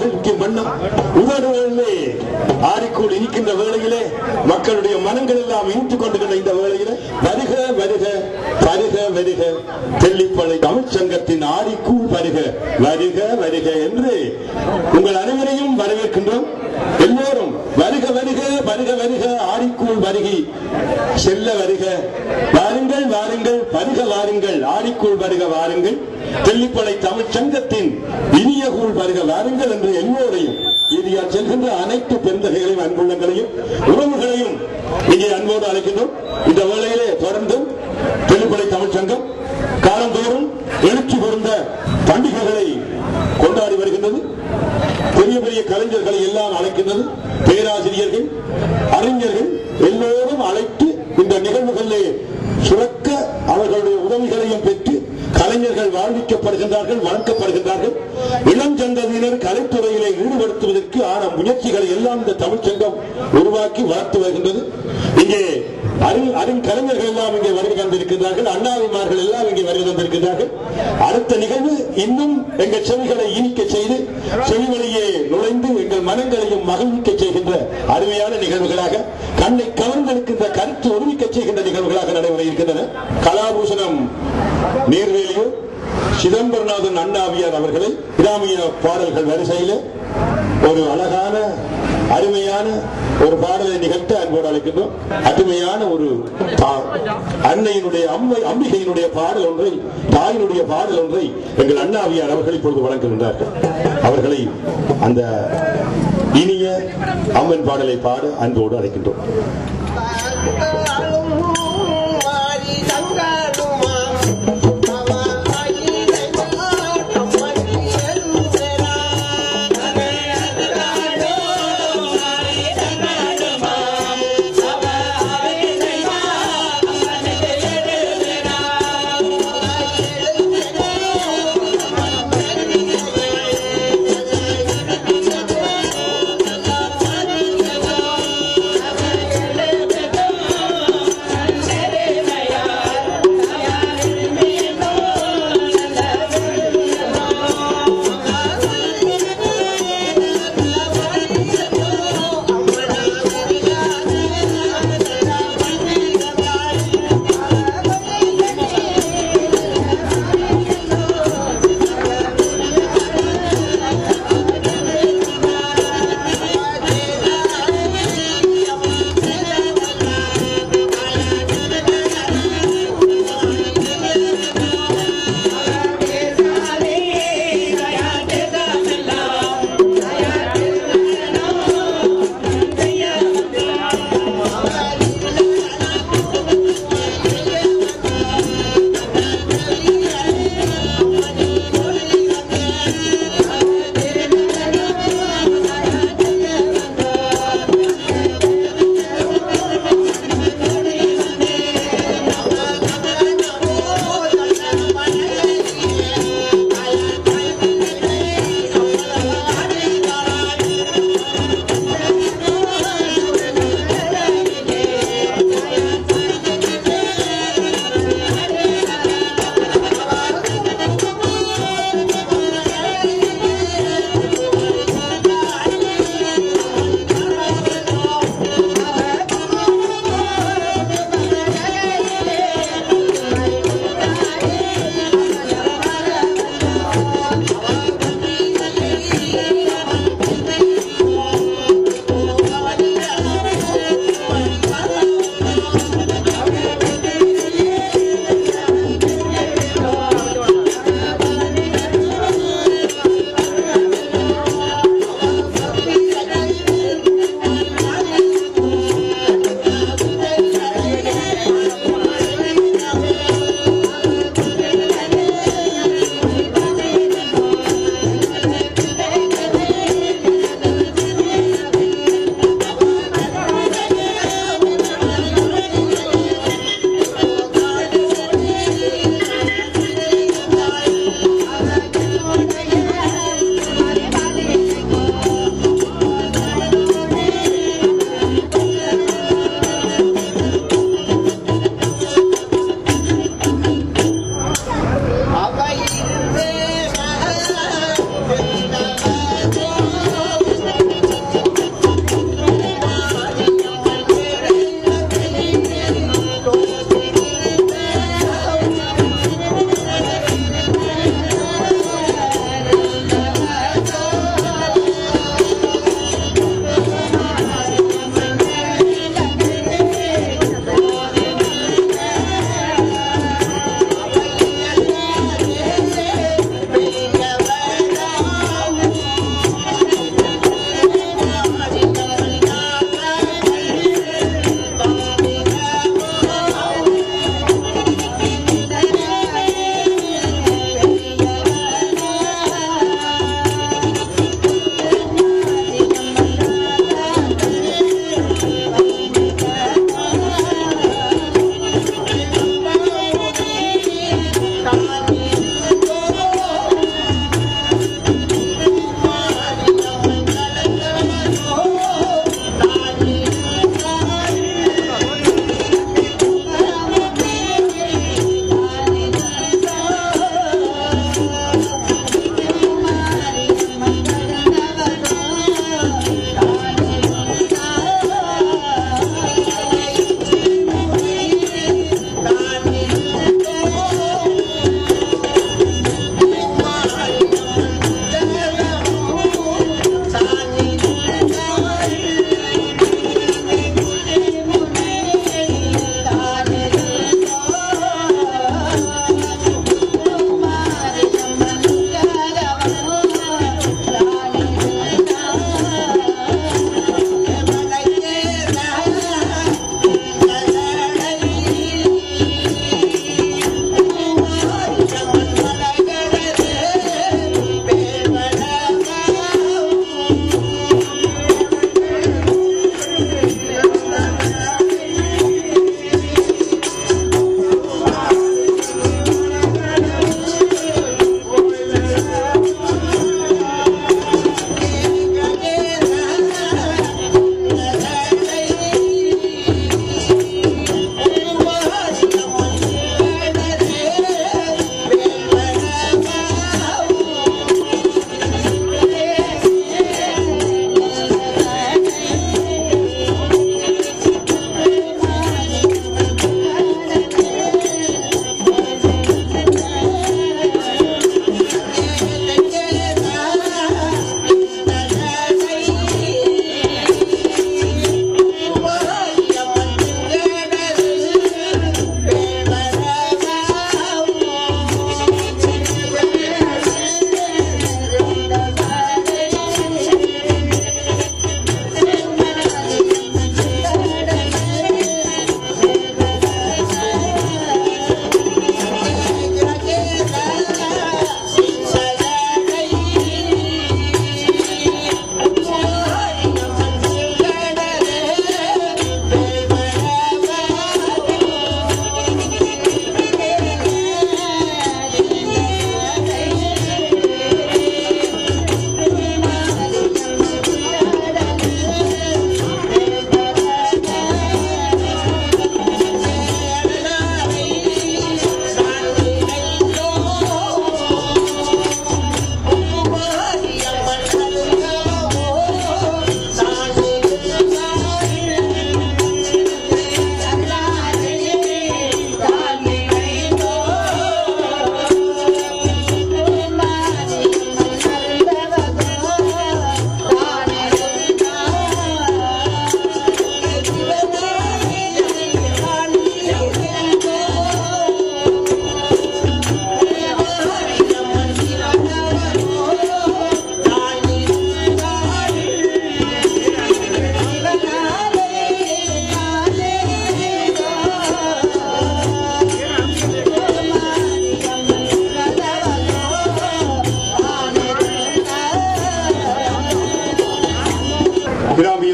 மகிழ்ச்சிக்கும் வண்ணம் உதடுகளிலே ஆடிக்கூடி இருக்கின்ற வேளையிலே மக்களுடைய மனங்கள் எல்லாம் இனித்துக் கொண்டிருக்கின்ற இந்த வேளையிலே வருக வருக வருக வருக தெல்லிப்பளை தமிழ்ச் சங்கத்தின் ஆடிக்கூழ் வருக வருக வருக என்று உங்கள் அனைவரையும் வரவேற்கின்றோம் எல்லோரும் வருக வருக வருக வருக ஆடிக்கூழ் வருகி செல்ல வருக வாருங்கள் வாருங்கள் வருக வாருங்கள் ஆடிக்கூழ் வருக வாருங்கள் தெல்லிப்பளை தமிழ்ச் சங்கத்தின் இனிய கூழ் வருக வாருங்கள் என்று எல்லோரையும் இதில் செல்கின்ற அனைத்து பெருந்தகைகளையும் அன்புள்ளங்களையும் உறவுகளையும் இங்கே அன்போடு அழைக்கின்றோம் இந்த வேளையிலே தொடர்ந்து தெல்லிப்பளை தமிழ்ச் சங்கம் காலந்தோறும் எழுச்சி பொருந்த பண்டிகைகளை கொண்டாடி வருகின்றது பெரிய பெரிய கலைஞர்களை எல்லாம் அழைக்கின்றது பேராசிரியர்கள் அறிஞர்கள் எல்லோரும் அழைத்து இந்த நிகழ்வுகளிலே சுரக்க அவர்களுடைய உதவிகளையும் பெற்று கலைஞர்கள் வாழ்விக்கப்படுகின்றார்கள் வளர்க்கப்படுகின்றார்கள் இளஞ்சந்ததியினர் கலைத்துறையிலே ஈடுபடுத்துவதற்கு ஆன முயற்சிகளை எல்லாம் இந்த தமிழ்ச்சங்கம் உருவாக்கி வளர்த்து வருகின்றது இங்கே அறிஞ அறிஞ கலைஞர்கள் எல்லாம் இங்கே வருகை தந்திருக்கிறார்கள் அண்ணாவிமார்கள் எல்லாம் இங்கே வருகை தந்திருக்கிறார்கள் அடுத்த நிகழ்வு இன்னும் எங்கள் செவிகளை இனிக்க செய்து செவி வழியே நுழைந்து எங்கள் மனங்களையும் மகிழ்விக்க செய்கின்ற அருமையான நிகழ்வுகளாக கண்ணை கவர்ந்தெடுக்கின்ற கருத்து ஒருமிக்க செய்கின்ற நிகழ்வுகளாக நடைபெற இருக்கின்றன கலாபூஷணம் நீர்வேலியூர் சிதம்பரநாதன் அண்ணாவியார் அவர்களை கிராமிய பாடல்கள் வரிசையில் ஒரு அழகான அருமையான ஒரு பாடலை நிகழ்த்த அன்போடு அழைக்கின்றோம் அருமையான ஒரு பா- அன்னையினுடைய அம்மை அம்பிகையினுடைய பாடல் ஒன்றை தாயினுடைய பாடல் ஒன்றை எங்கள் அண்ணாவியார் அவர்கள் இப்பொழுது வழங்குகின்றார்கள் அவர்களை அந்த இனிய அம்மன் பாடலை பாட அன்போடு அழைக்கின்றோம் Thank you.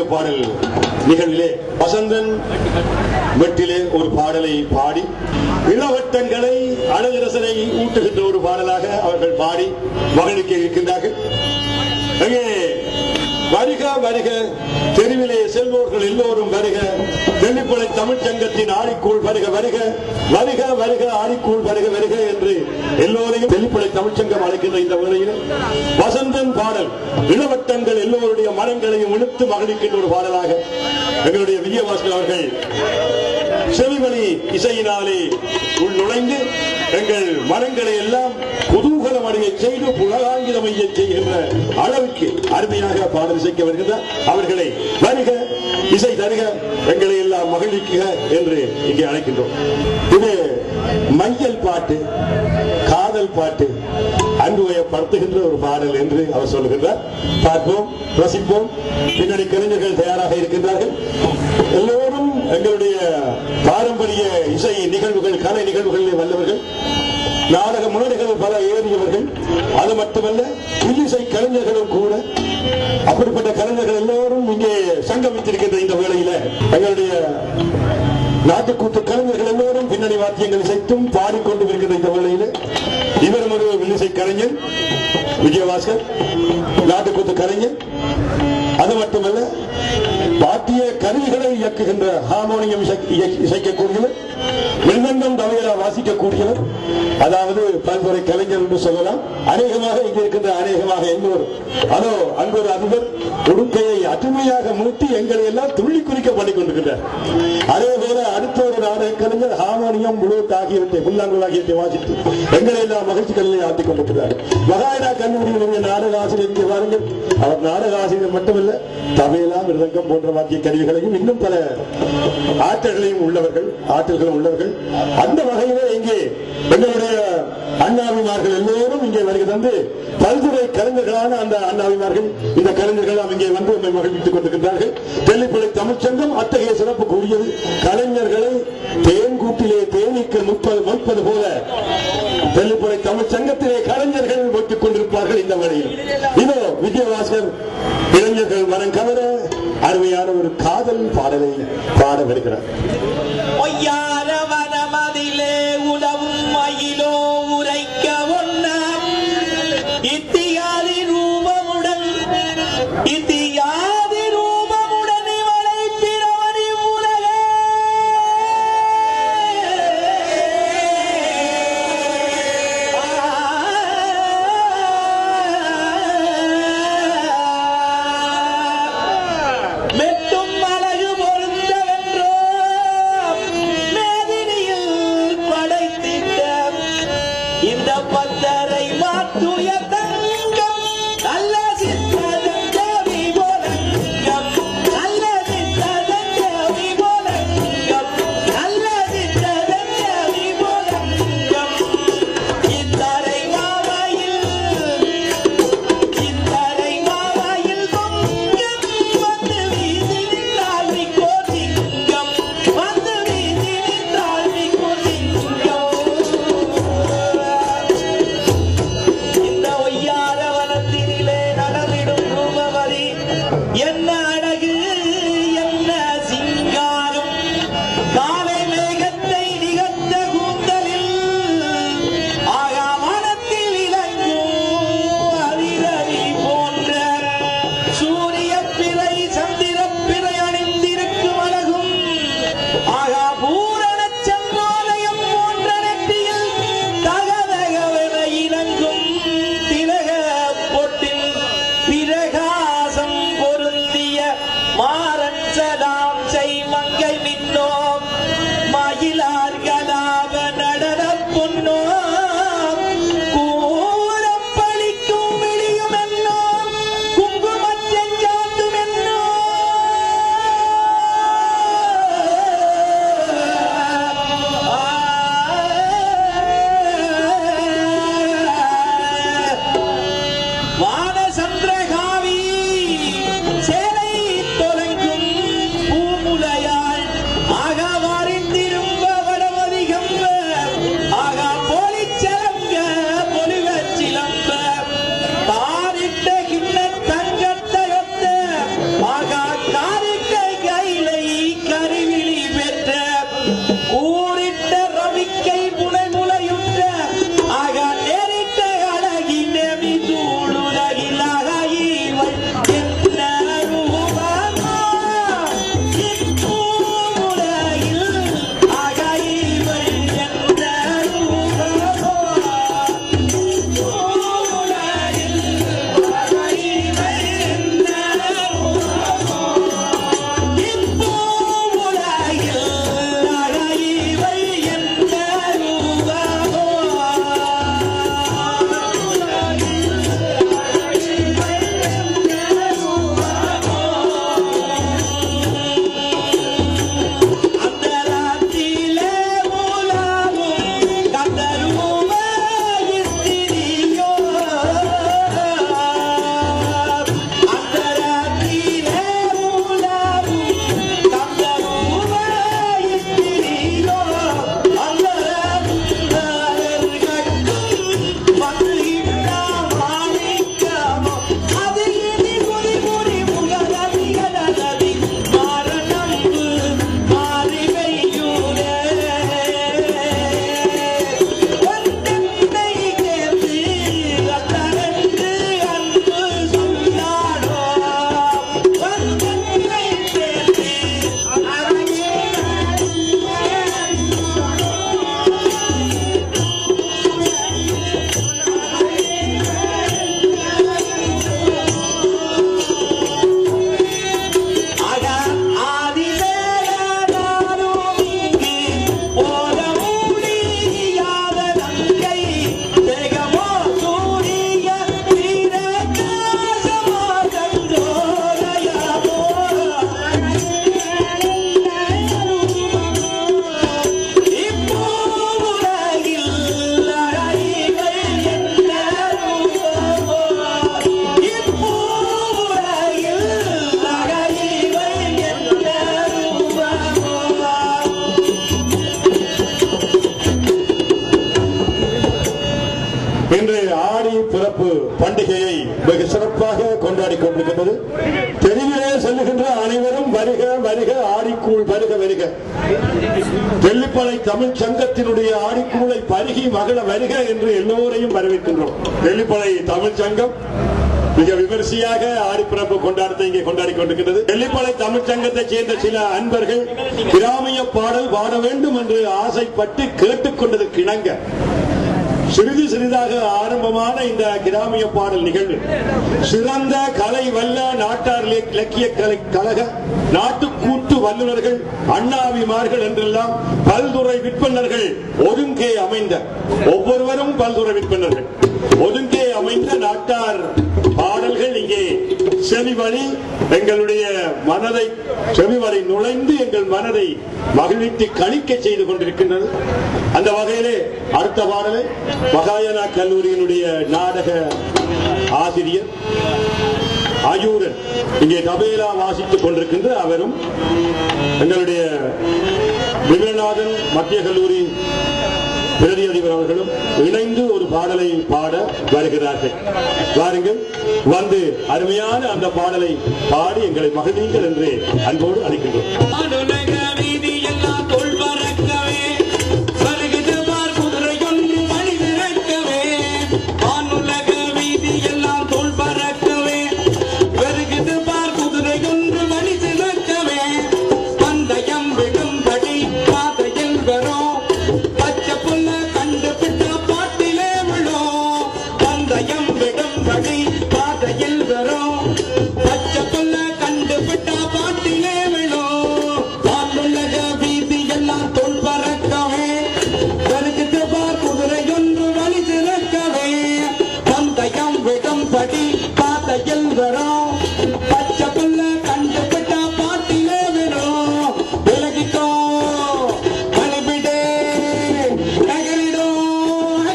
பாடல் நிகழ்விலே வசந்தன் வெட்டிலே ஒரு பாடலை பாடி இளவட்டங்களை அழகரசனை ஊட்டுகின்ற ஒரு பாடலாக அவர்கள் பாடி மகனுக்கு இருக்கின்றார்கள் அங்கே வருக வருக தெருவிலே செல்வோர்கள் எல்லோரும் வருக தெல்லிப்பளை தமிழ்ச் சங்கத்தின் ஆடிக்கூழ் வருக வருக வருக வருக ஆடிக்கூழ் வருக வருக என்று எல்லோரையும் தெல்லிப்பளை தமிழ்ச் சங்கம் அழைக்கின்ற இந்த வேளையில் வசந்தன் பாடல் இளவட்டங்கள் எல்லோருடைய மனங்களையும் இழுத்து மகிழ்கின்ற ஒரு பாடலாக எங்களுடைய விஜயபாஸ்கர் அவர்கள் செவிமணி இசையினாலே உள் நுழைந்து எங்கள் மனங்களை எல்லாம் குதூகலம் அடைய செய்து புலகாங்கிதமைய செய்கின்ற அளவுக்கு அருமையாக பாடல் இசைக்க வருகின்றார் அவர்களை வருக இசை தருக எங்களை எல்லாம் மகிழ்விக்குக என்று இங்கே அழைக்கின்றோம் இது மையல் பாட்டு காதல் பாட்டு அன்பு வயப்படுத்துகின்ற ஒரு பாடல் என்று அவர் சொல்லுகின்றார் பார்ப்போம் ரசிப்போம் பின்னணி கலைஞர்கள் தயாராக இருக்கின்றார்கள் எல்லோரும் எங்களுடைய பாரம்பரிய இசை நிகழ்வுகள் கலை நிகழ்வுகளில் வல்லவர்கள் நாடக முன்னணிகள் பல ஏறியவர்கள் அது மட்டுமல்ல இல்லிசை கலைஞர்களும் கூட அப்படிப்பட்ட கலைஞர்கள் எல்லோரும் இங்கே சங்கமித்திருக்கின்ற இந்த வேளையில எங்களுடைய நாட்டுக்கூத்து கலைஞர்கள் எல்லோரும் பின்னணி வாத்தியங்கள் இசைத்தும் பாடிக்கொண்டு இருக்கின்ற இந்த வேளையில இவரும் ஒரு வில்லிசை கலைஞர் விஜயபாஸ்கர் நாட்டுக்கூத்து கலைஞர் அது மட்டுமல்ல வாத்திய கருவிகளை இயக்குகின்ற ஹார்மோனியம் இசை- இயக்கி- இசைக்கக்கூடியவர் மிருதங்கம் தவையரா வாசிக்கக்கூடியவர் அதாவது பல்துறை கலைஞர் என்று சொல்லலாம் அநேகமாக இங்கே இருக்கின்ற அநேகமாக எல்லோரும் அதோ அங்கு ஒரு அதிபர் உடுக்கையை அருமையாக மூட்டி எங்களை எல்லாம் துள்ளி குறிக்க பண்ணிக் கொண்டிருக்கிறார் அதே போல அடுத்த ஒரு நாடக கலைஞர் ஹார்மோனியம் முழுவத் ஆகியவற்றை புல்லாங்குழல் ஆகியவற்றை வாசித்து எங்களை எல்லாம் மகிழ்ச்சி கடலில் ஆட்டிக் கொண்டிருக்கிறார் மகாயனா கல்லூரியினுடைய நாடக ஆசிரியர் இங்கே பாருங்கள் அவர் நாடக ஆசிரியர் மட்டுமல்ல தவையலா மிருதங்கம் போன்ற வாக்கிய கருவிகளையும் இன்னும் பல ஆற்றல்களையும் உள்ளவர்கள் ஆற்றல்களும் உள்ளவர்கள் அந்த வகையிலே இங்கே எங்களுடைய அண்ணாவிமார்கள் எல்லோரும் இங்கே வருகை தந்து பல்துறை கலைஞர்களான அந்த அண்ணாவிமார்கள் இந்த கலைஞர்கள் எல்லாம் இங்கே வந்து நம்மை மகிழ்வித்துக் கொண்டிருக்கின்றார்கள் தெல்லிப்பளை தமிழ்ச்சங்கம் அத்தகைய சிறப்பு கூறியது கலைஞர்களை தேன்கூட்டிலே தேனீக்கள் முப்பது மொய்ப்பது போல தெல்லிப்பளை தமிழ் சங்கத்திலே கலைஞர்கள் வைத்துக் கொண்டிருப்பார்கள் இந்த வேளையில் இதோ விஜயவாசர் இளைஞர்கள் மனம் கவர அருமையான ஒரு காதல் பாடலை பாட வருகிறார் ஒய்யார வனமதிலே உலவும் மயிலோ உரைக்க ஒண்ணாம் இத்தியாதி ரூபமுடன் இத்தியாதி ரூபமுடன் இவளை பிறவரி உலகே மெட்டும் அழகு பொருந்தவென்றோ இன்று ஆடி பிறப்பு பண்டிகையை வெகு சிறப்பாக கொண்டாடி கொண்டிருக்கின்றது தெருவிலே செல்லுகின்ற அனைவரும் வருக வருக ஆடிக்கூழ் வருக வருக தெல்லிப்பளை தமிழ் சங்கத்தினுடைய ஆடிக்கூழை பருகி மகள வருக என்று எல்லோரையும் வரவேற்கின்றோம் தெல்லிப்பளை தமிழ் சங்கம் மிக விமரிசையாக ஆடிப்பிறப்பு கொண்டாட்டத்தை இங்கே கொண்டாடி கொண்டிருக்கிறது வெள்ளிப்பளை தமிழ்ச் சங்கத்தைச் சேர்ந்த சில அன்பர்கள் கிராமிய பாடல் பாட வேண்டும் என்று ஆசைப்பட்டு கேட்டுக்கொண்டதற்கு இணங்க சிறிது சிறிதாக ஆரம்பமான இந்த கிராமிய பாடல் நிகழ்வு சிறந்த கலை வல்ல நாட்டார் இலக்- இலக்கிய கலை கழக நாட்டுக்கூட்டு வல்லுநர்கள் அண்ணாவிமார்கள் என்றெல்லாம் பல்துறை விற்பனர்கள் ஒருங்கே அமைந்த ஒவ்வொருவரும் பல்துறை விற்பனர்கள் ஒருங்கே அமைந்த நாட்டார் பாடல்கள் இங்கே செவிவழி எங்களுடைய மனதை செவிவழி நுழைந்து எங்கள் மனதை மகிழ்வித்து கழிக்க செய்து கொண்டிருக்கின்றது அந்த வகையிலே அடுத்த பாடலை மகாயனா கல்லூரியினுடைய நாடக ஆசிரியர் அயூரன் இங்கே தபேலா வாசித்துக் கொண்டிருக்கின்ற அவரும் எங்களுடைய விமலநாதன் மத்திய கல்லூரி பிரதி அதிபர் அவர்களும் இணைந்து ஒரு பாடலை பாட வருகிறார்கள் வாருங்கள் வந்து அருமையான அந்த பாடலை பாடி எங்களை மகிழ்ந்தீர்கள் என்று அன்போடு அழைக்கின்றோம் வானுலக வீதியெல்லாம் தொல் பறக்கவே, வருகுது பார் குதிரையொன்று வழி திறக்கவே. வானுலக வீதியெல்லாம் தொல் பறக்கவே, வருகுது பார் குதிரையொன்று வழி திறக்கவே. பந்தயம் விடும்படி பாதையில் வரும், பச்சை புல்ல கண்டு பிட்ட பாட்டிலே விழும். பந்தயம் விடும்படி பாதையில் வரும், பச்சை புல்ல கண்டு பிட்ட பாட்டிலே விழும். வானுலக வீதியெல்லாம் தொல் பறக்கவே, வருகுது பார் குதிரையொன்று வழி திறக்கவே. பந்தயம் விடும்படி பாதையில் வரும், பச்சை புல்ல கண்டு பிட்ட பாட்டிலே விழும். விலகிக்கோ, வழிவிடு, நகரிடும்.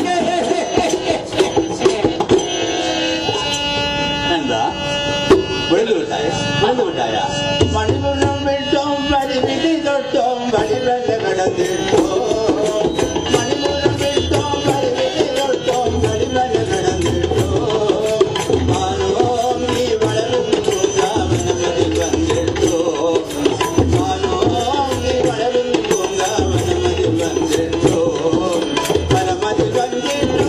എന്താ വിഴുന്നു വിട്ടായ വിഴുന്നു വിട്ടായ മണിപുരം വിട്ടോം വഴിവിധി തൊട്ടോം വഴിവെള്ള കടന്നിട്ടോ മണിപുരം വിട്ടോം വഴിവിധി തൊട്ടോം വഴിവെള്ള കടന്നിട്ടോ മാനോം നീ വളരും പൂങ്കാവനമതിൽ വന്നിട്ടോ മാനോം നീ വളരും പൂങ്കാവനമതിൽ വന്നിട്ടോ വനമതിൽ വന്നിട്ടോ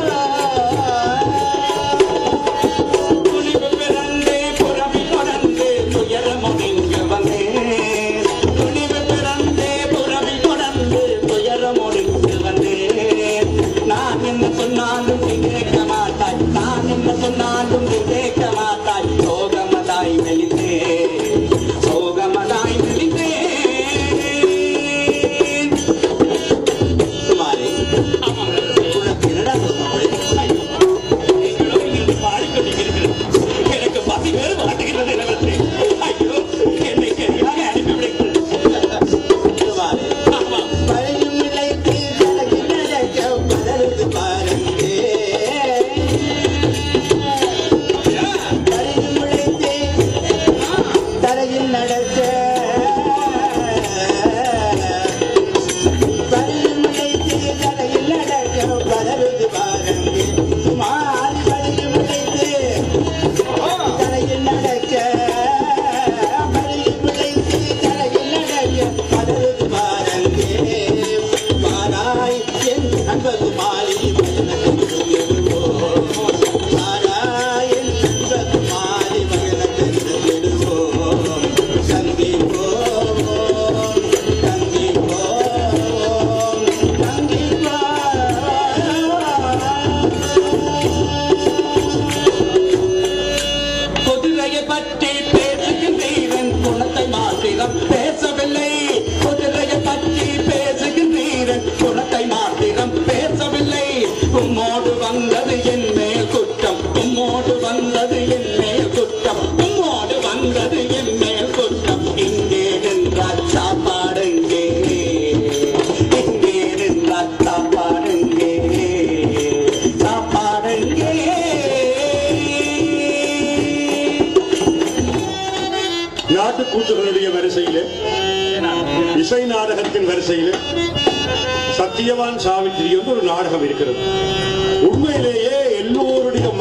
துணிவு பிறந்தே புறவி தொடர்ந்து துயரமொழிங்கு வந்தேன் துணிவு பிறந்தே புறவி தொடர்ந்து துயரமொழிங்கு வந்தேன் நான் என்ன சொன்னாலும் நீ கேட்க மாட்டாய் நான் என்ன சொன்னாலும் நீ கேட்க மாட்டாய் சோகமதாய் மெலிந்தேன் சோகமதாய் மெலிந்தேன் குமாரி உனக்கு என்னடா எனக்கு பசி வேறு மாட்டுகிறது இளவரசே ஐயோ என்னை சரியாக அனுப்பிவிடுங்கள் குமாரி பழையும் இழைத்து கலகி நடக்க பலருக்கு பாருங்கே பழையும் இழைத்து தரையில் நடக்க பழையும் இழைத்து தரையில் நடக்க பலருக்கு பாருங்கே குமாரி பழையும் இழைத்து தரையில் நடக்க பழையும் இழைத்து தரையில் நடக்க பலருக்கு பாருங்கே மாறாய் என் அன்பகுமாரி பயணத்திடுவோம் மாறாய் என் அன்பகுமாரி பயணத்திடுவோம் சந்திப்போம் சந்திப்போம் குதிரையை பற்றி பேசுகின்றீரன் குணத்தை மாத்திரம் பேசவில்லை குதிரையை பற்றி பேசுகின்றீரன் குணத்தை மாத்திரம் பேசவில்லை உம்மோடு வந்தது என் மேல் குற்றம் உம்மோடு வந்தது என் மேல் குற்றம் உம்மோடு வந்தது என் மேல் குற்றம் இங்கே நின்றால் சாப்பாடு இங்கே இங்கே நின்றால் சாப்பாடு இங்கே சாப்பாடு இங்கே நாட்டுக்கூத்துகளுடைய வரிசையிலே இசை நாடகத்தின் வரிசையிலே சத்தியவான் சாவித்திரி என்று ஒரு நாடகம் இருக்கிறது உண்மையிலே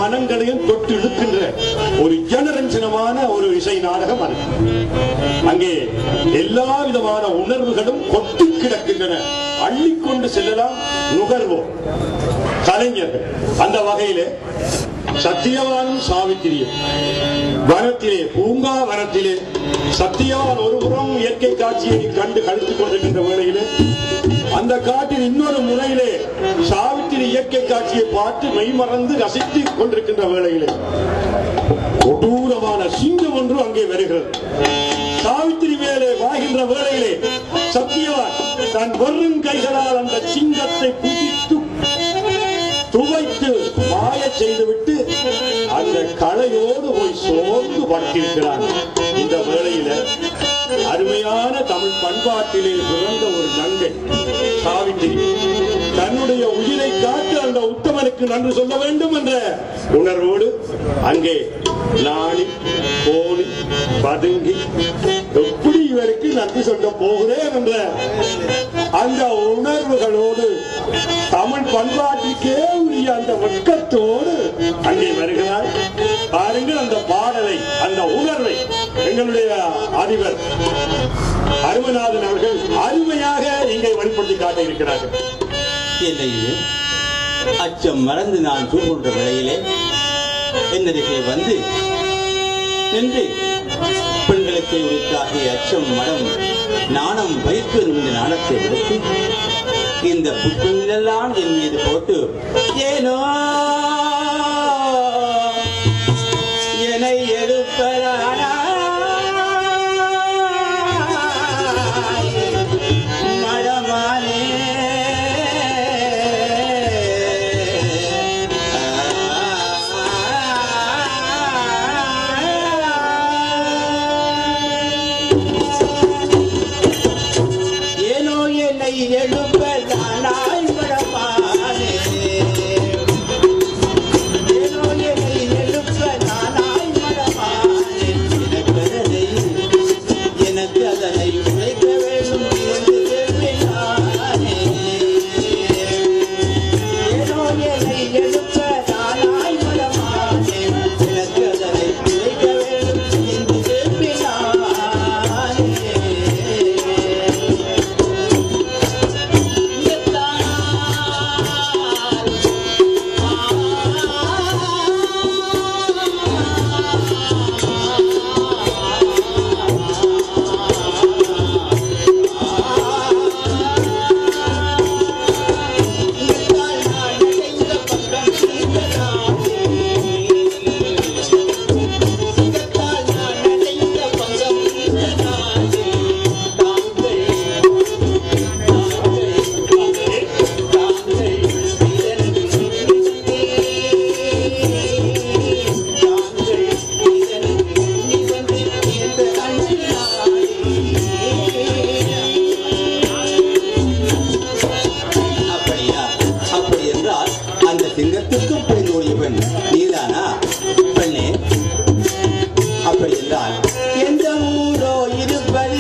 மனங்களையும் தொட்டு இழுக்கின்ற ஒரு ஜனரஞ்சனமான ஒரு இசை நாடகம் அது அங்கே எல்லா விதமான உணர்வுகளும் கொட்டி கிடக்கின்றன அள்ளிக்கொண்டு செல்லலாம் நுகர்வோம் கலைஞர்கள் அந்த வகையிலே சத்தியவானும் சாவித்திரியும் வனத்திலே பூங்கா வனத்திலே சத்தியவான் ஒருபுறம் இயற்கை காட்சியை கண்டு கழித்துக் கொண்டிருக்கின்ற வேளையிலே அந்த காட்டின் இன்னொரு முறையிலே சாவித்திரி இயற்கை காட்சியை பார்த்து மெய்மறந்து ரசித்துக் கொண்டிருக்கின்ற வேளையிலே கொடூரமான சிங்கம் ஒன்று அங்கே வருகிறது சாவித்திரி மேலே வாகின்ற வேளையிலே சத்தியவான் தன் வெறும் கைகளால் அந்த சிங்கத்தை புதித்து துவைத்து மாய செய்துவிட்டு அந்த களையோடு போய் சோர்ந்து படுத்திருக்கிறான் இந்த வேளையில அருமையான தமிழ் பண்பாட்டிலே பிறந்த ஒரு நங்கை சாவித்திரி தன்னுடைய உயிரை காத்து அந்த உத்தமனுக்கு நன்றி சொல்ல வேண்டும் என்ற உணர்வோடு அங்கே நாணி கோணி பதுங்கி எப்படி இவருக்கு நன்றி சொல்ல போகிறேன் என்ற அந்த உணர்வுகளோடு தமிழ் பண்பாட்டுக்கே உரிய அந்த வெட்கத்தோடு அங்கே வருகிறார் பாருங்கள் அந்த பாடலை அந்த உணர்வை எங்களுடைய அதிபர் அருமநாதன் அவர்கள் அருமையாக இங்கே வெளிப்படுத்தி காட்ட இருக்கிறார்கள் இல்லை இது அச்சம் மறந்து நான் சூழ்கின்ற வேளையிலே என்னருகே வந்து நின்று பெண்களுக்கு உரித்தாகிய அச்சம் மனம் நாணம் வைத்து இந்த நாணத்தை விடுத்து இந்த புஷ்பங்களெல்லாம் என் மீது போட்டு ஏனோ என்னை எடுப்பதானா மடமானே ஏனோ என்னை எழுப்பதானாய் மடமானே ஏனோ என்னை எழுப்பதானாய் மடமானே எனக்கதனை எனக்கு அதனை உழைக்க வேண்டும் என்று கேட்பினானே ஏனோ என்னை எழுப்பதானாய் மடமானே எனக்கு அதனை உழைக்க வேண்டும் என்று கேட்பினானே அப்படியா அப்படி என்றால் அந்த சிங்கத்திற்கும் பிறந்தோடிய பெண் நீதானா பெண்ணே அப்படி என்றால் எந்த ஊரோ இருப்பது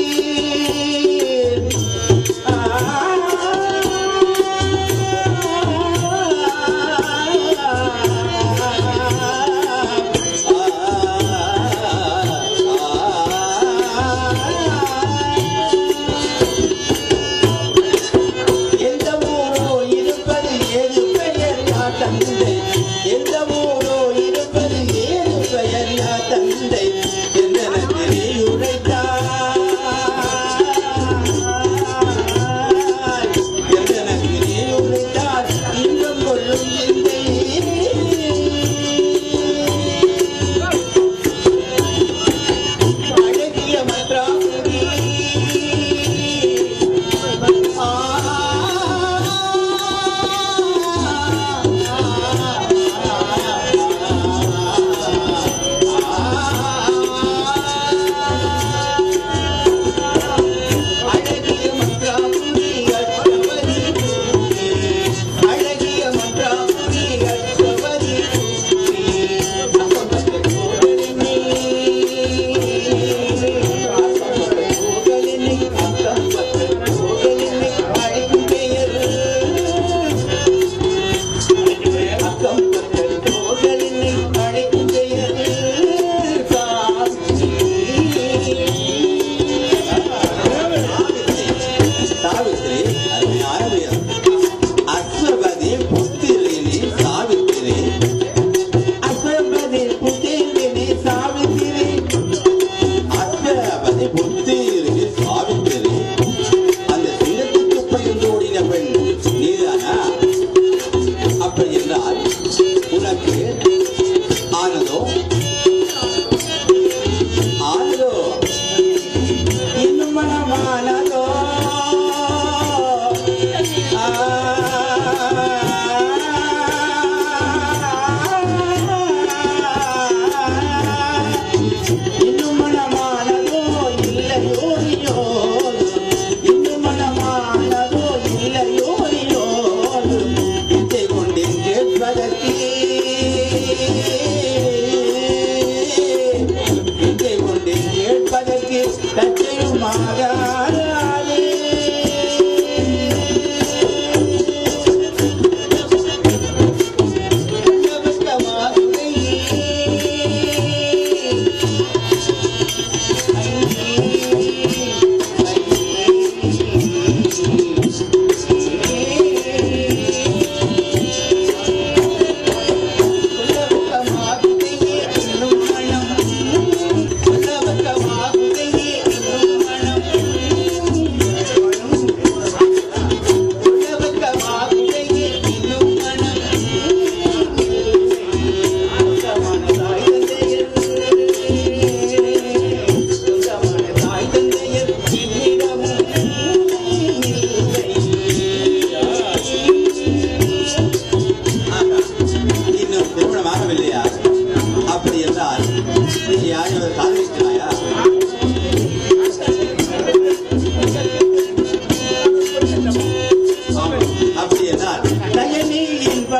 எந்த ஊரோ இருப்பது ஏது பெயர் யா தந்தை எந்த ஊரோ இருப்பது ஏது பெயர் யா தந்தை எந்தனக்கு நீ உரைத்தாய் எந்தனக்கு நீ உரைத்தாய் இன்பம் கொள்ளும் சிந்தை அழகிய மற்றாமுடி ஆ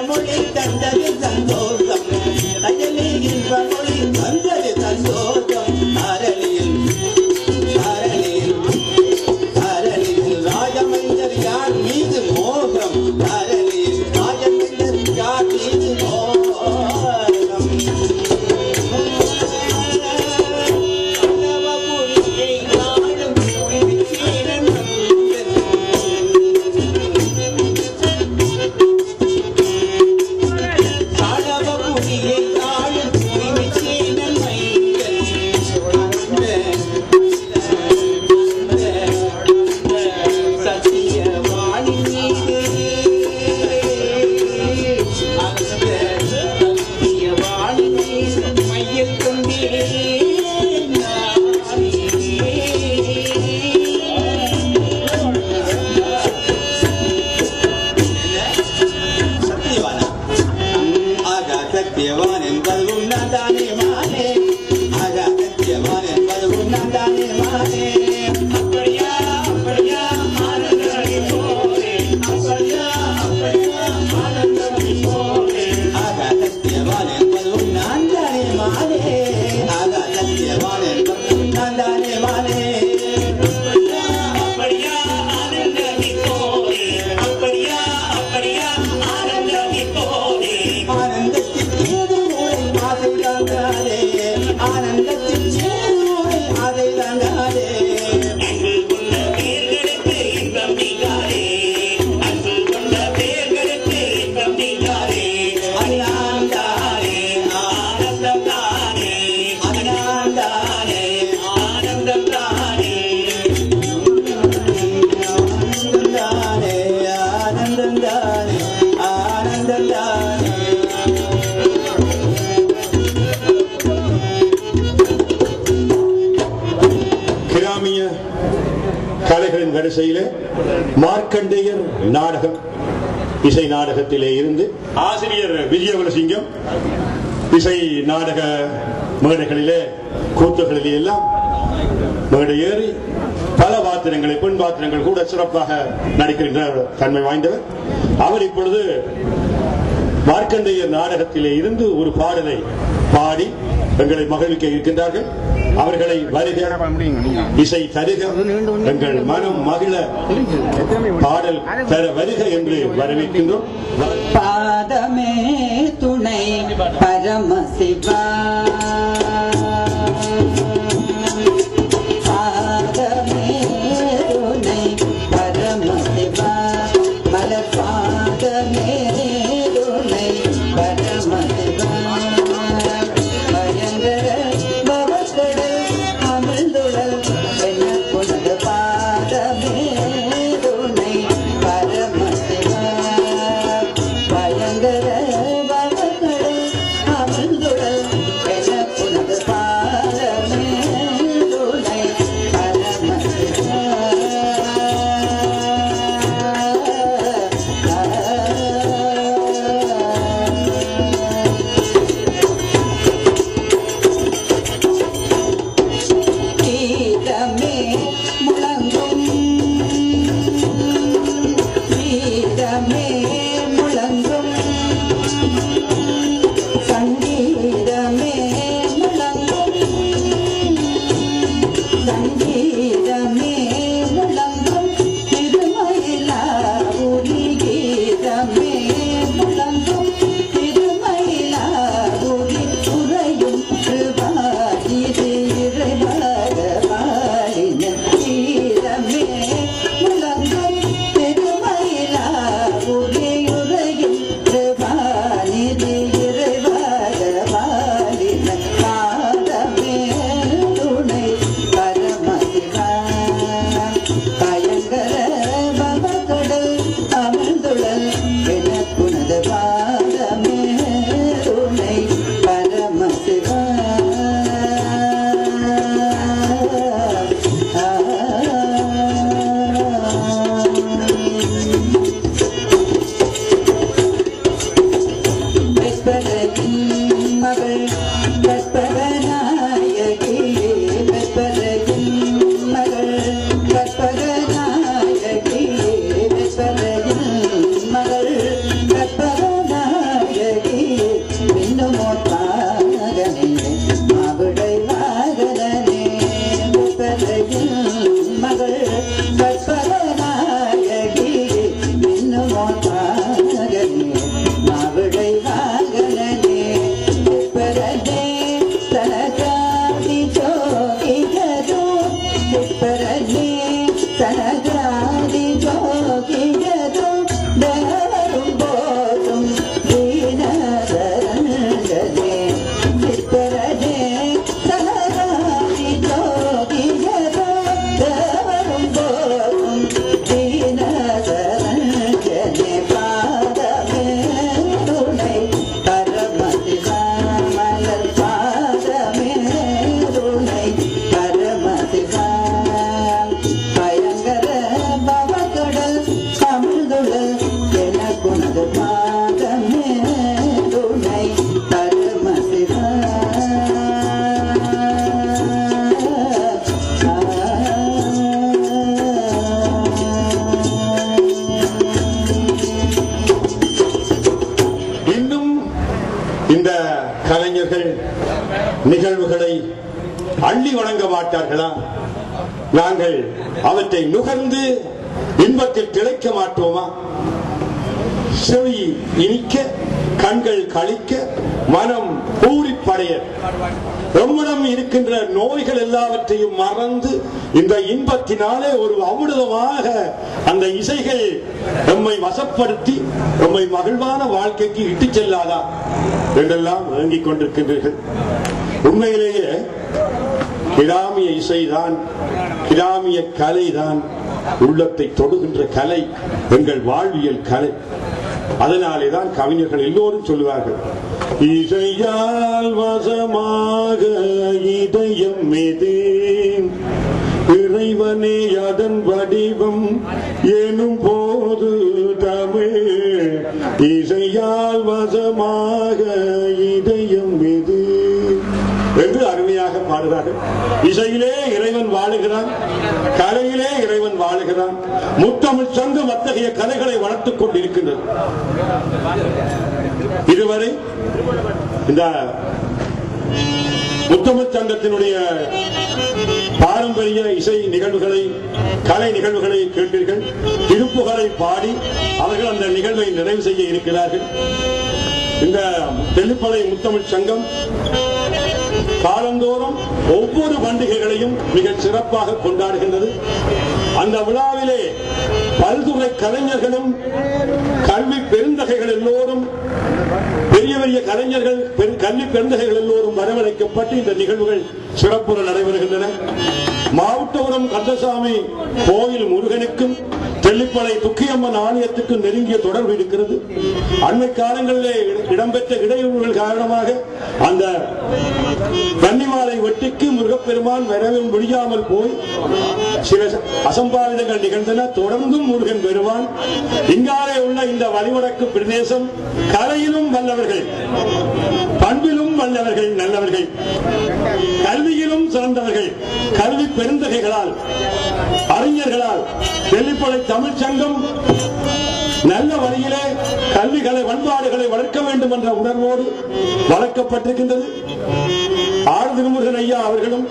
மொழி கண்டது சந்தோஷம் அயலில் இன்ப மொழி வந்தது சந்தோஷம் அரளியில் அரளியில் அரளியில் ராஜமைந்தர் யார் மீது மோகம் அரளியில் ராஜமைந்தர் யார் மீது மோகம் அளவபுரியை நாளும் குடிசேரன் அளவபுரியை நாளும் குடிசேரன் மைந்தன் சத்தியவாணி மீது அந்த சத்தியவாணி மீது மையல் கொண்டே சத்தியவானா ஆகா சத்தியவான் என்பது உன்னாதானே மானே ஆகா சத்தியவான் என்பது உன்னாதானே மானே அப்படியா அப்படியா ஆனந்தமே போலே அப்படியா அப்படியா ஆனந்தமே போலே ஆகா சத்தியவான் என்பது உன்னாதானே மானே ஆகா சத்தியவான் என்பது உன்னாதானே மானே அப்படியா அப்படியா ஆனந்தமே போலே அப்படியா அப்படியா ஆனந்தமே போலே ஆனந்தத்தில் ஏதோ நூலை ஆசை தாங்காதே ஆனந்தத்தில் ஏதோ நூலை ஆசை தாங்காதே அன்பு கொண்ட பேர்களுக்கு இன்பம் நீங்காதே அன்பு கொண்ட பேர்களுக்கு இன்பம் நீங்காதே அண்ணான் தானே ஆனந்தம் தானே அண்ணான் தானே ஆனந்தம் தானே ஆனந்தம் தானே ஆனந்தம் தானே ஆனந்தம் தானே கிராமிய கலைகளின் வரிசையிலே மார்க்கண்டேயர் நாடகம் இசை நாடகத்திலே இருந்து ஆசிரியர் விஜயவலசிங்கம் இசை நாடக மேடைகளிலே கூத்துகளிலே எல்லாம் மேடை ஏறி பல பாத்திரங்களை பெண் பாத்திரங்கள் கூட சிறப்பாக நடிக்கின்ற தன்மை வாய்ந்தவர் அவர் இப்பொழுது மார்க்கண்டேயர் நாடகத்திலே இருந்து ஒரு பாடலை பாடி எங்களை மகிழ்விக்க இருக்கின்றார்கள் அவர்களை வருக இசை தருக எங்கள் மனம் மகிழ பாடல் தர வருக என்று வரவேற்கின்றோம் பாதமே துணை பரமசிவா பாதமே துணை பரமசிவா மலர் பாதமே துணை பரமசிவா பயங்கர பவக்கடல் அமிழ்ந்துடல் என்ன புனது பாதமே துணை பரமசிவா பயங்கர பவக்கடல் அமிழ்ந்துடல் என்ன புனது பாதமே துணை கீதமே முழங்கும் கீதமே முழங்கும் சங்கீதமே முழங்கும் சங்கீதமே முழங்கும் திருமயிலாவுரி கீதமே முழங்கும் திருமயிலாவுரி உறையும் கிருபாதிரி இறைவரவாழின கீதமே முழங்கும் திருமயிலாவுரி உறையும் கிருபாநிதி இறைவரவாழின காதமே துணை பரமசிவா பயங்கர பவக்கடல் அமிழ்ந்துழல் எனக்குனது பாதமே துணை பரமசிவா வெப்பரகின் மகள் கற்பகநாயகி வெப்பரகின் மகள் கற்பகநாயகி வெப்பரகின் மகள் கற்பகநாயகி இந்த கலைஞர்கள் நிகழ்வுகளை அள்ளி வழங்க மாட்டார்களா நாங்கள் அவற்றை நுகர்ந்து இன்பத்தில் திளைக்க மாட்டோமா செவி இனிக்க கண்கள் கழிக்க மனம் பூரிப்படைய நம்மிடம் இருக்கின்ற நோய்கள் எல்லாவற்றையும் மறந்து இந்த இன்பத்தினாலே ஒரு அமிர்தமாக அந்த இசைகள் நம்மை வசப்படுத்தி நம்மை மகிழ்வான வாழ்க்கைக்கு இட்டுச் செல்லாதா என்றெல்லாம் ஏங்கிக் கொண்டிருக்கின்றீர்கள் உண்மையிலேயே கிராமிய இசைதான் கிராமிய கலைதான் உள்ளத்தை தொடுகின்ற கலை எங்கள் வாழ்வியல் கலை அதனாலே தான் கவிஞர்கள் எல்லோரும் சொல்லுவார்கள் இசையால் வசமாக இதயம் மீது இறைவனே அதன் வடிவம் எனும் போது தமிழ் இசையால் வசமாக இதயம் மீது என்று அருமையாக பாடுகிறார்கள் இசையிலே இறைவன் வாழுகிறான் கலையிலே இறைவன் வாழுகிறான் முத்தமிழ் சங்கம் அத்தகைய கலைகளை வளர்த்துக் கொண்டிருக்கின்றது இதுவரை இந்த முத்தமிழ் சங்கத்தினுடைய பாரம்பரிய இசை நிகழ்வுகளை கலை நிகழ்வுகளை கேட்டீர்கள் திருப்புகழை பாடி அவர்கள் அந்த நிகழ்வை நிறைவு செய்ய இருக்கிறார்கள் இந்த தெளிப்பளை முத்தமிழ் சங்கம் காலந்தோறும் ஒவ்வொரு பண்டிகைகளையும் மிக சிறப்பாக கொண்டாடுகின்றது அந்த விழாவிலே பல்துறை கலைஞர்களும் கல்வி பெருந்தகைகள் எல்லோரும் பெரிய பெரிய கலைஞர்கள் பெரு- கல்வி பெருந்தகைகள் எல்லோரும் வரவழைக்கப்பட்டு இந்த நிகழ்வுகள் சிறப்புற நடைபெறுகின்றன மாவட்டபுரம் கந்தசாமி கோயில் முருகனுக்கும் தெல்லிப்பளை துக்கியம்மன் ஆலயத்துக்கும் நெருங்கிய தொடர்பு இருக்கிறது அண்மை காலங்களிலே இட- இடம்பெற்ற இடையூறுகள் காரணமாக அந்த கன்னிமாலை வெட்டிக்கு முருகப்பெருமான் வரவும் முடியாமல் போய் சில ச- அசம்பாவிதங்கள் நிகழ்ந்தன தொடர்ந்தும் முருகன் வருவான் இங்காலே உள்ள இந்த வழிவடக்கு பிரதேசம் கலையிலும் வல்லவர்கள் பண்பிலும் வல்லவர்கள் நல்லவர்கள் கல்வியிலும் சிறந்தவர்கள் கல்வி பெருந்தகைகளால் அறிஞர்களால் தெல்லிப்பளை தமிழ்ச் சங்கம் நல்ல வழியிலே கல்விகளை பண்பாடுகளை வளர்க்க வேண்டும் என்ற உணர்வோடு வளர்க்கப்பட்டிருக்கின்றது ஆறு திருமுருகன் ஐயா அவர்களும்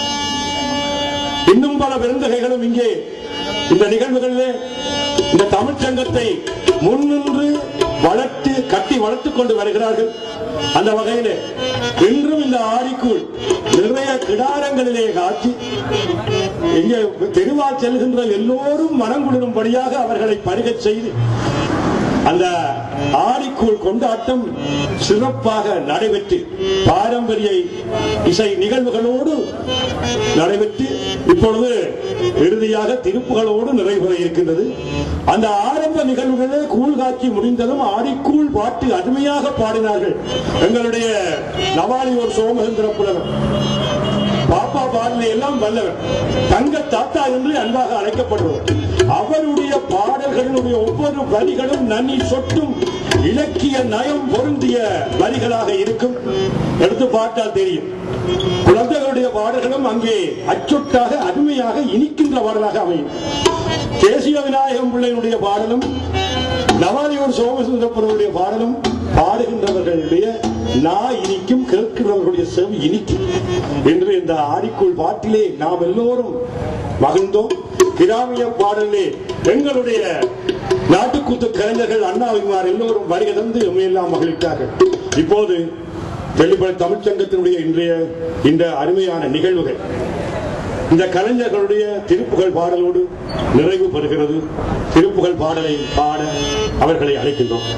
இன்னும் பல பெருந்தகைகளும் இங்கே இந்த நிகழ்வுகளிலே இந்த தமிழ்ச் சங்கத்தை முன்னின்று வளர்த்து கட்டி வளர்த்துக் கொண்டு வருகிறார்கள் அந்த வகையிலே இன்றும் இந்த ஆடிக்குள் நிறைய கிடாரங்களிலே காட்சி இங்கே தெருவால் செல்கின்ற எல்லோரும் மனம் குளிரும்படியாக அவர்களை பருகச் செய்து அந்த ஆடிக்குள் கொண்டாட்டம் சிறப்பாக நடைபெற்று பாரம்பரிய இசை நிகழ்வுகளோடு நடைபெற்று இப்பொழுது இறுதியாக திருப்புகளோடு நிறைவேற இருக்கின்றது அந்த ஆரம்ப நிகழ்வுகளே கூழ் காட்சி முடிந்ததும் ஆடிக்கூழ் பாட்டு அருமையாக பாடினார்கள் எங்களுடைய நவாலியோர் சோமசுந்தர புலவர் பாப்பா பாடலை எல்லாம் வல்லவர் தங்க தாத்தா என்று அன்பாக அழைக்கப்படுவார் அவருடைய பாடல்களினுடைய ஒவ்வொரு வரிகளும் நன்னி சொட்டும் இலக்கிய நயம் பொருந்திய வரிகளாக இருக்கும் எடுத்து பார்த்தால் தெரியும் குழந்தைகளுடைய பாடல்களும் அங்கே அச்சொட்டாக அருமையாக இனிக்கின்ற பாடலாக அமையும் தேசிய விநாயகம் பிள்ளையினுடைய பாடலும் நவாலியூர் சோமசுந்தரப்பனுடைய பாடலும் பாடுகின்றவர்களுடைய நா இனிக்கும் கேட்கிறவர்களுடைய செவி இனிக்கும் என்று இந்த ஆடிக்குள் பாட்டிலே நாம் எல்லோரும் மகிழ்ந்தோம் கிராமிய பாடலே எங்களுடைய நாட்டுக்கூத்து கலைஞர்கள் அண்ணாவிமார் எல்லோரும் வருகை தந்து எம்மையெல்லாம் மகிழ்த்தார்கள் இப்போது வெள்ளிப்படை தமிழ்ச்சங்கத்தினுடைய இன்றைய இந்த அருமையான நிகழ்வுகள் இந்த கலைஞர்களுடைய திருப்புகழ் பாடலோடு நிறைவு பெறுகிறது திருப்புகழ் பாடலை பாட அவர்களை அழைக்கின்றோம்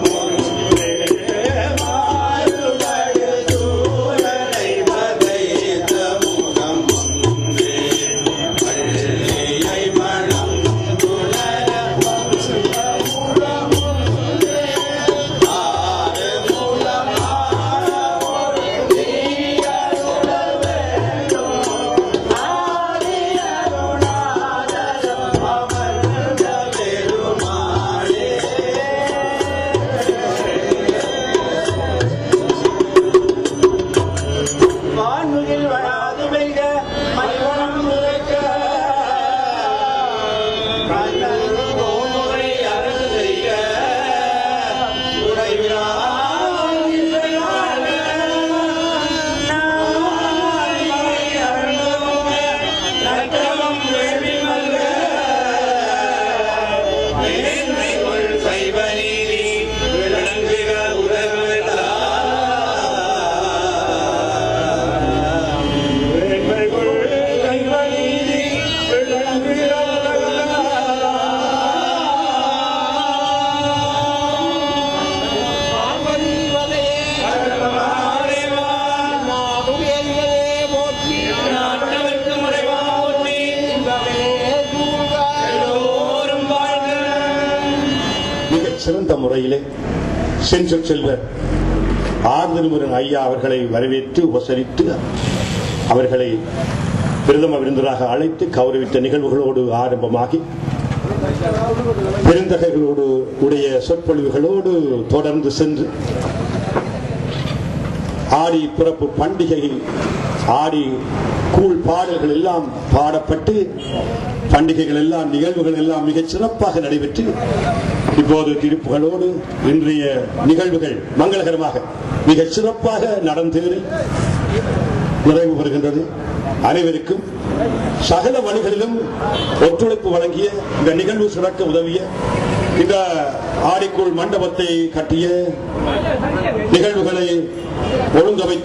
மாறுபடு சூரனை வதை தனிப்பட்ட முறையிலே செஞ்சொற் செல்வர் ஆர்தல்முருகன் ஐயா அவர்களை வரவேற்று உபசரித்து அவர்களை பிரதம விருந்தராக அழைத்து கௌரவித்த நிகழ்வுகளோடு ஆரம்பமாகி பெருந்தகைகளோடு உடைய சொற்பொழிவுகளோடு தொடர்ந்து சென்று ஆடி பிறப்பு பண்டிகை ஆடி கூழ் பாடல்கள் எல்லாம் பாடப்பட்டு பண்டிகைகள் எல்லாம் நிகழ்வுகள் எல்லாம் மிகச் சிறப்பாக நடைபெற்று இப்போது திருப்புகளோடு இன்றைய நிகழ்வுகள் மங்களகரமாக மிகச் சிறப்பாக நடந்தேறி நிறைவு பெறுகின்றது அனைவருக்கும் சகல வழிகளிலும் ஒத்துழைப்பு வழங்கிய இந்த நிகழ்வு சிறக்க உதவிய இந்த ஆடிக்குள் மண்டபத்தை கட்டிய நிகழ்வுகளை ஒழுங்கமைத்த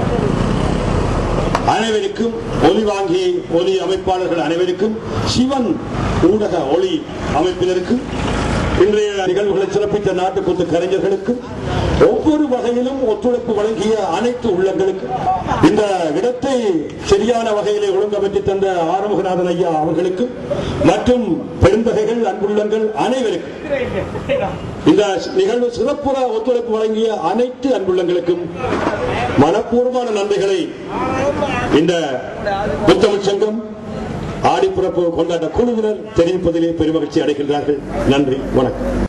அனைவருக்கும் ஒலி வாங்கி ஒலி அமைப்பாளர்கள் அனைவருக்கும் சிவன் ஊடக ஒளி அமைப்பினருக்கும் இன்றைய நிகழ்வுகளை சிறப்பித்த நாட்டுக்குத்து கலைஞர்களுக்கும் ஒவ்வொரு வகையிலும் ஒத்துழைப்பு வழங்கிய அனைத்து உள்ளங்களுக்கும் இந்த இடத்தை சரியான வகையிலே ஒழுங்கமைத்து தந்த ஆறுமுகநாதன் ஐயா அவர்களுக்கும் மற்றும் பெருந்தகைகள் அன்புள்ளங்கள் அனைவருக்கும் இந்த நிகழ்வு சிறப்புற ஒத்துழைப்பு வழங்கிய அனைத்து அன்புள்ளங்களுக்கும் மனப்பூர்வமான நன்றிகளை இந்த புத்தமிழ் சங்கம் ஆடிப்பிறப்பு கொண்டாட்ட குழுவினர் தெரிவிப்பதிலே பெருமகிழ்ச்சி அடைகின்றார்கள் நன்றி வணக்கம்